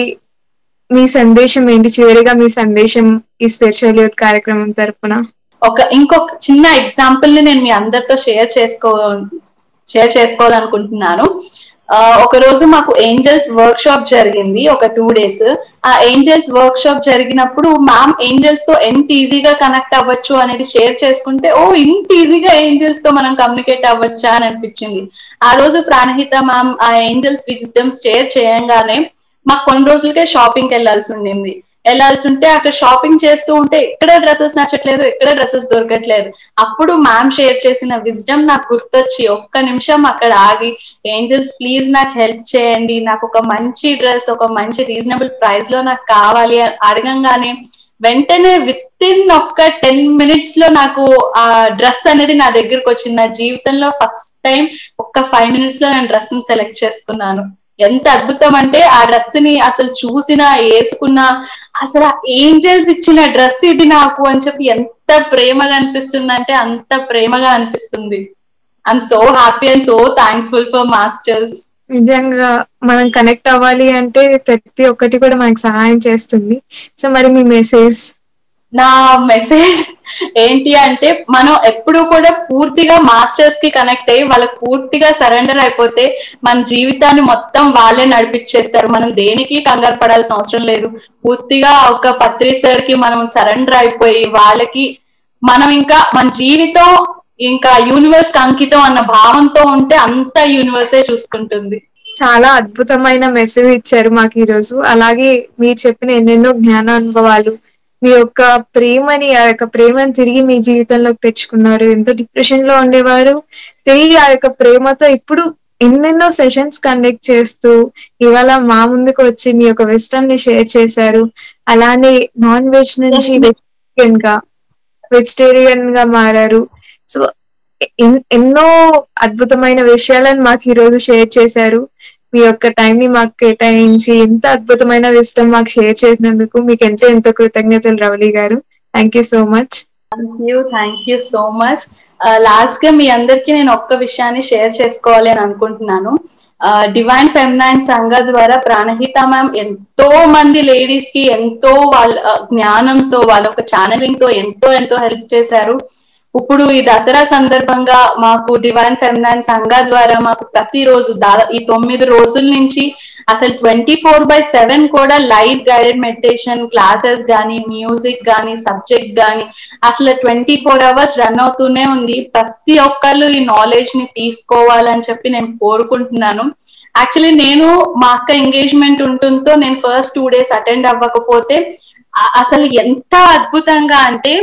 మీ సందేశం ఏంటి చివరిగా మీ సందేశం ఈ స్పెషల్ యూత్ కార్యక్రమం తరపున ఒక ఇంకొక చిన్న ఎగ్జాంపుల్ ని నేను మీ అందరితో షేర్ చేసుకో షేర్ చేసుకోవాలనుకుంటున్నాను ఆ, ఒక రోజు మాకు ఏంజల్స్ వర్క్ షాప్ జరిగింది ఒక టూ డేస్ ఆ ఏంజల్స్ వర్క్ షాప్ జరిగినప్పుడు మ్యామ్ ఏంజల్స్ తో ఎంత ఈజీగా కనెక్ట్ అవ్వచ్చు అనేది షేర్ చేసుకుంటే ఓ ఇంత ఈజీగా ఏంజల్స్ తో మనం కమ్యూనికేట్ అవ్వచ్చా అని అనిపించింది ఆ రోజు ప్రాణహిత మ్యామ్ ఆ ఏంజల్స్ విజిటమ్ షేర్ చేయంగానే మాకు కొన్ని రోజులకే షాపింగ్ వెళ్ళాల్సి ఉండింది వెళ్ళాల్సి ఉంటే అక్కడ షాపింగ్ చేస్తూ ఉంటే ఎక్కడ డ్రెస్సెస్ నచ్చట్లేదు ఎక్కడ డ్రెస్సెస్ దొరకట్లేదు అప్పుడు మ్యామ్ షేర్ చేసిన విజ్డమ్ నాకు గుర్తొచ్చి ఒక్క నిమిషం అక్కడ ఆగి ఏంజల్స్ ప్లీజ్ నాకు హెల్ప్ చేయండి నాకు ఒక మంచి డ్రెస్ ఒక మంచి రీజనబుల్ ప్రైస్ లో నాకు కావాలి అని అడగంగానే వెంటనే విత్ ఇన్ ఒక్క టెన్ మినిట్స్ లో నాకు ఆ డ్రెస్ అనేది నా దగ్గరకు వచ్చింది నా జీవితంలో ఫస్ట్ టైం ఒక్క ఫైవ్ మినిట్స్ లో నేను డ్రెస్ ని సెలెక్ట్ చేసుకున్నాను ఎంత అద్భుతం అంటే ఆ డ్రెస్ ని అసలు చూసినా వేసుకున్నా అసలు ఏంజల్స్ ఇచ్చిన డ్రెస్ ఇది నాకు అని చెప్పి ఎంత ప్రేమగా అనిపిస్తుంది అంటే అంత ప్రేమగా అనిపిస్తుంది I'm so happy and so thankful for masters నిజంగా మనం కనెక్ట్ అవ్వాలి అంటే ప్రతి ఒక్కటి కూడా మనకు సహాయం చేస్తుంది సో మరి మీ మెసేజ్ నా మెసేజ్ ఏంటి అంటే మనం ఎప్పుడు కూడా పూర్తిగా మాస్టర్స్ కి కనెక్ట్ అయ్యి వాళ్ళకి పూర్తిగా సరెండర్ అయిపోతే మన జీవితాన్ని మొత్తం వాళ్ళే నడిపించేస్తారు మనం దేనికి కంగారు పడాల్సిన అవసరం లేదు పూర్తిగా ఒక పత్రి సార్ కి మనం సరెండర్ అయిపోయి వాళ్ళకి మనం ఇంకా మన జీవితం ఇంకా యూనివర్స్ అంకితం అన్న భావంతో ఉంటే అంత యూనివర్సే చూసుకుంటుంది చాలా అద్భుతమైన మెసేజ్ ఇచ్చారు మాకు ఈ రోజు అలాగే మీరు చెప్పిన ఎన్నెన్నో జ్ఞానానుభవాలు మీ యొక్క ప్రేమని ఆ యొక్క ప్రేమను తిరిగి మీ జీవితంలోకి తెచ్చుకున్నారు ఎంతో డిప్రెషన్ లో ఉండేవారు తిరిగి ఆ యొక్క ప్రేమతో ఇప్పుడు ఎన్నెన్నో సెషన్స్ కండక్ట్ చేస్తూ ఇవాళ మా ముందుకు వచ్చి మీ యొక్క విస్టమ్ ని షేర్ చేశారు అలానే నాన్ వెజ్ నుంచి వెజిటేరియన్ గా వెజిటేరియన్ గా మారారు సో ఎన్- ఎన్నో అద్భుతమైన విషయాలను మాకు ఈ రోజు షేర్ చేశారు మీ యొక్క టైం ని మాకు కేటాయించి ఎంత అద్భుతమైన విషయం మాకు షేర్ చేసినందుకు మీకు ఎంతో ఎంతో కృతజ్ఞతలు రవళి గారు thank you so much thank you thank you so much last గా మీ అందరికి నేను ఒక్క విషయాన్ని షేర్ చేసుకోవాలి అని అనుకుంటున్నాను డివైన్ ఫెమినైన్ సంఘ ద్వారా ప్రాణహిత మ్యామ్ ఎంతో మంది లేడీస్ కి ఎంతో వాళ్ళ ఆ, జ్ఞానంతో వాళ్ళ ఒక ఛానలింగ్ తో ఎంతో ఎంతో హెల్ప్ చేశారు ఇప్పుడు ఈ దసరా సందర్భంగా మాకు డివైన్ ఫెమినైన్ సంఘ ద్వారా మాకు ప్రతిరోజు దాదా ఈ తొమ్మిది రోజుల నుంచి అసలు ట్వంటీ ఫోర్ బై సెవెన్ కూడా లైవ్ గైడెడ్ మెడిటేషన్ క్లాసెస్ కానీ మ్యూజిక్ కానీ సబ్జెక్ట్ కానీ అసలు ట్వంటీ ఫోర్ అవర్స్ రన్ అవుతూనే ఉంది ప్రతి ఒక్కళ్ళు ఈ నాలెడ్జ్ ని తీసుకోవాలని చెప్పి నేను కోరుకుంటున్నాను యాక్చువల్లీ నేను మా అక్క ఎంగేజ్మెంట్ ఉంటుందో నేను ఫస్ట్ టూ డేస్ అటెండ్ అవ్వకపోతే అ- అసలు ఎంత అద్భుతంగా అంటే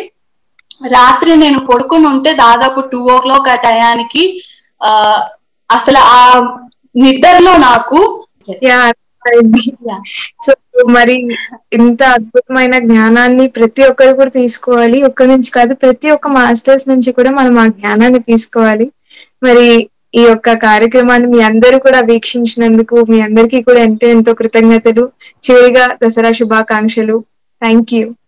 రాత్రి నేను పడుకుని ఉంటే దాదాపు టూ ఓ క్లాక్ ఆ టయానికి ఆ అసలు ఆ నిద్రలో నాకు Yes. యా అర్థమైంది. Yeah. సో మరి ఇంత అద్భుతమైన జ్ఞానాన్ని ప్రతి ఒక్కరు కూడా తీసుకోవాలి ఒక్కరి నుంచి కాదు ప్రతి ఒక్క మాస్టర్స్ నుంచి కూడా మనం ఆ జ్ఞానాన్ని తీసుకోవాలి మరి ఈ యొక్క కార్యక్రమాన్ని మీ అందరూ కూడా వీక్షించినందుకు మీ అందరికీ కూడా ఎంతో ఎంతో కృతజ్ఞతలు చివరిగా దసరా శుభాకాంక్షలు థ్యాంక్ యూ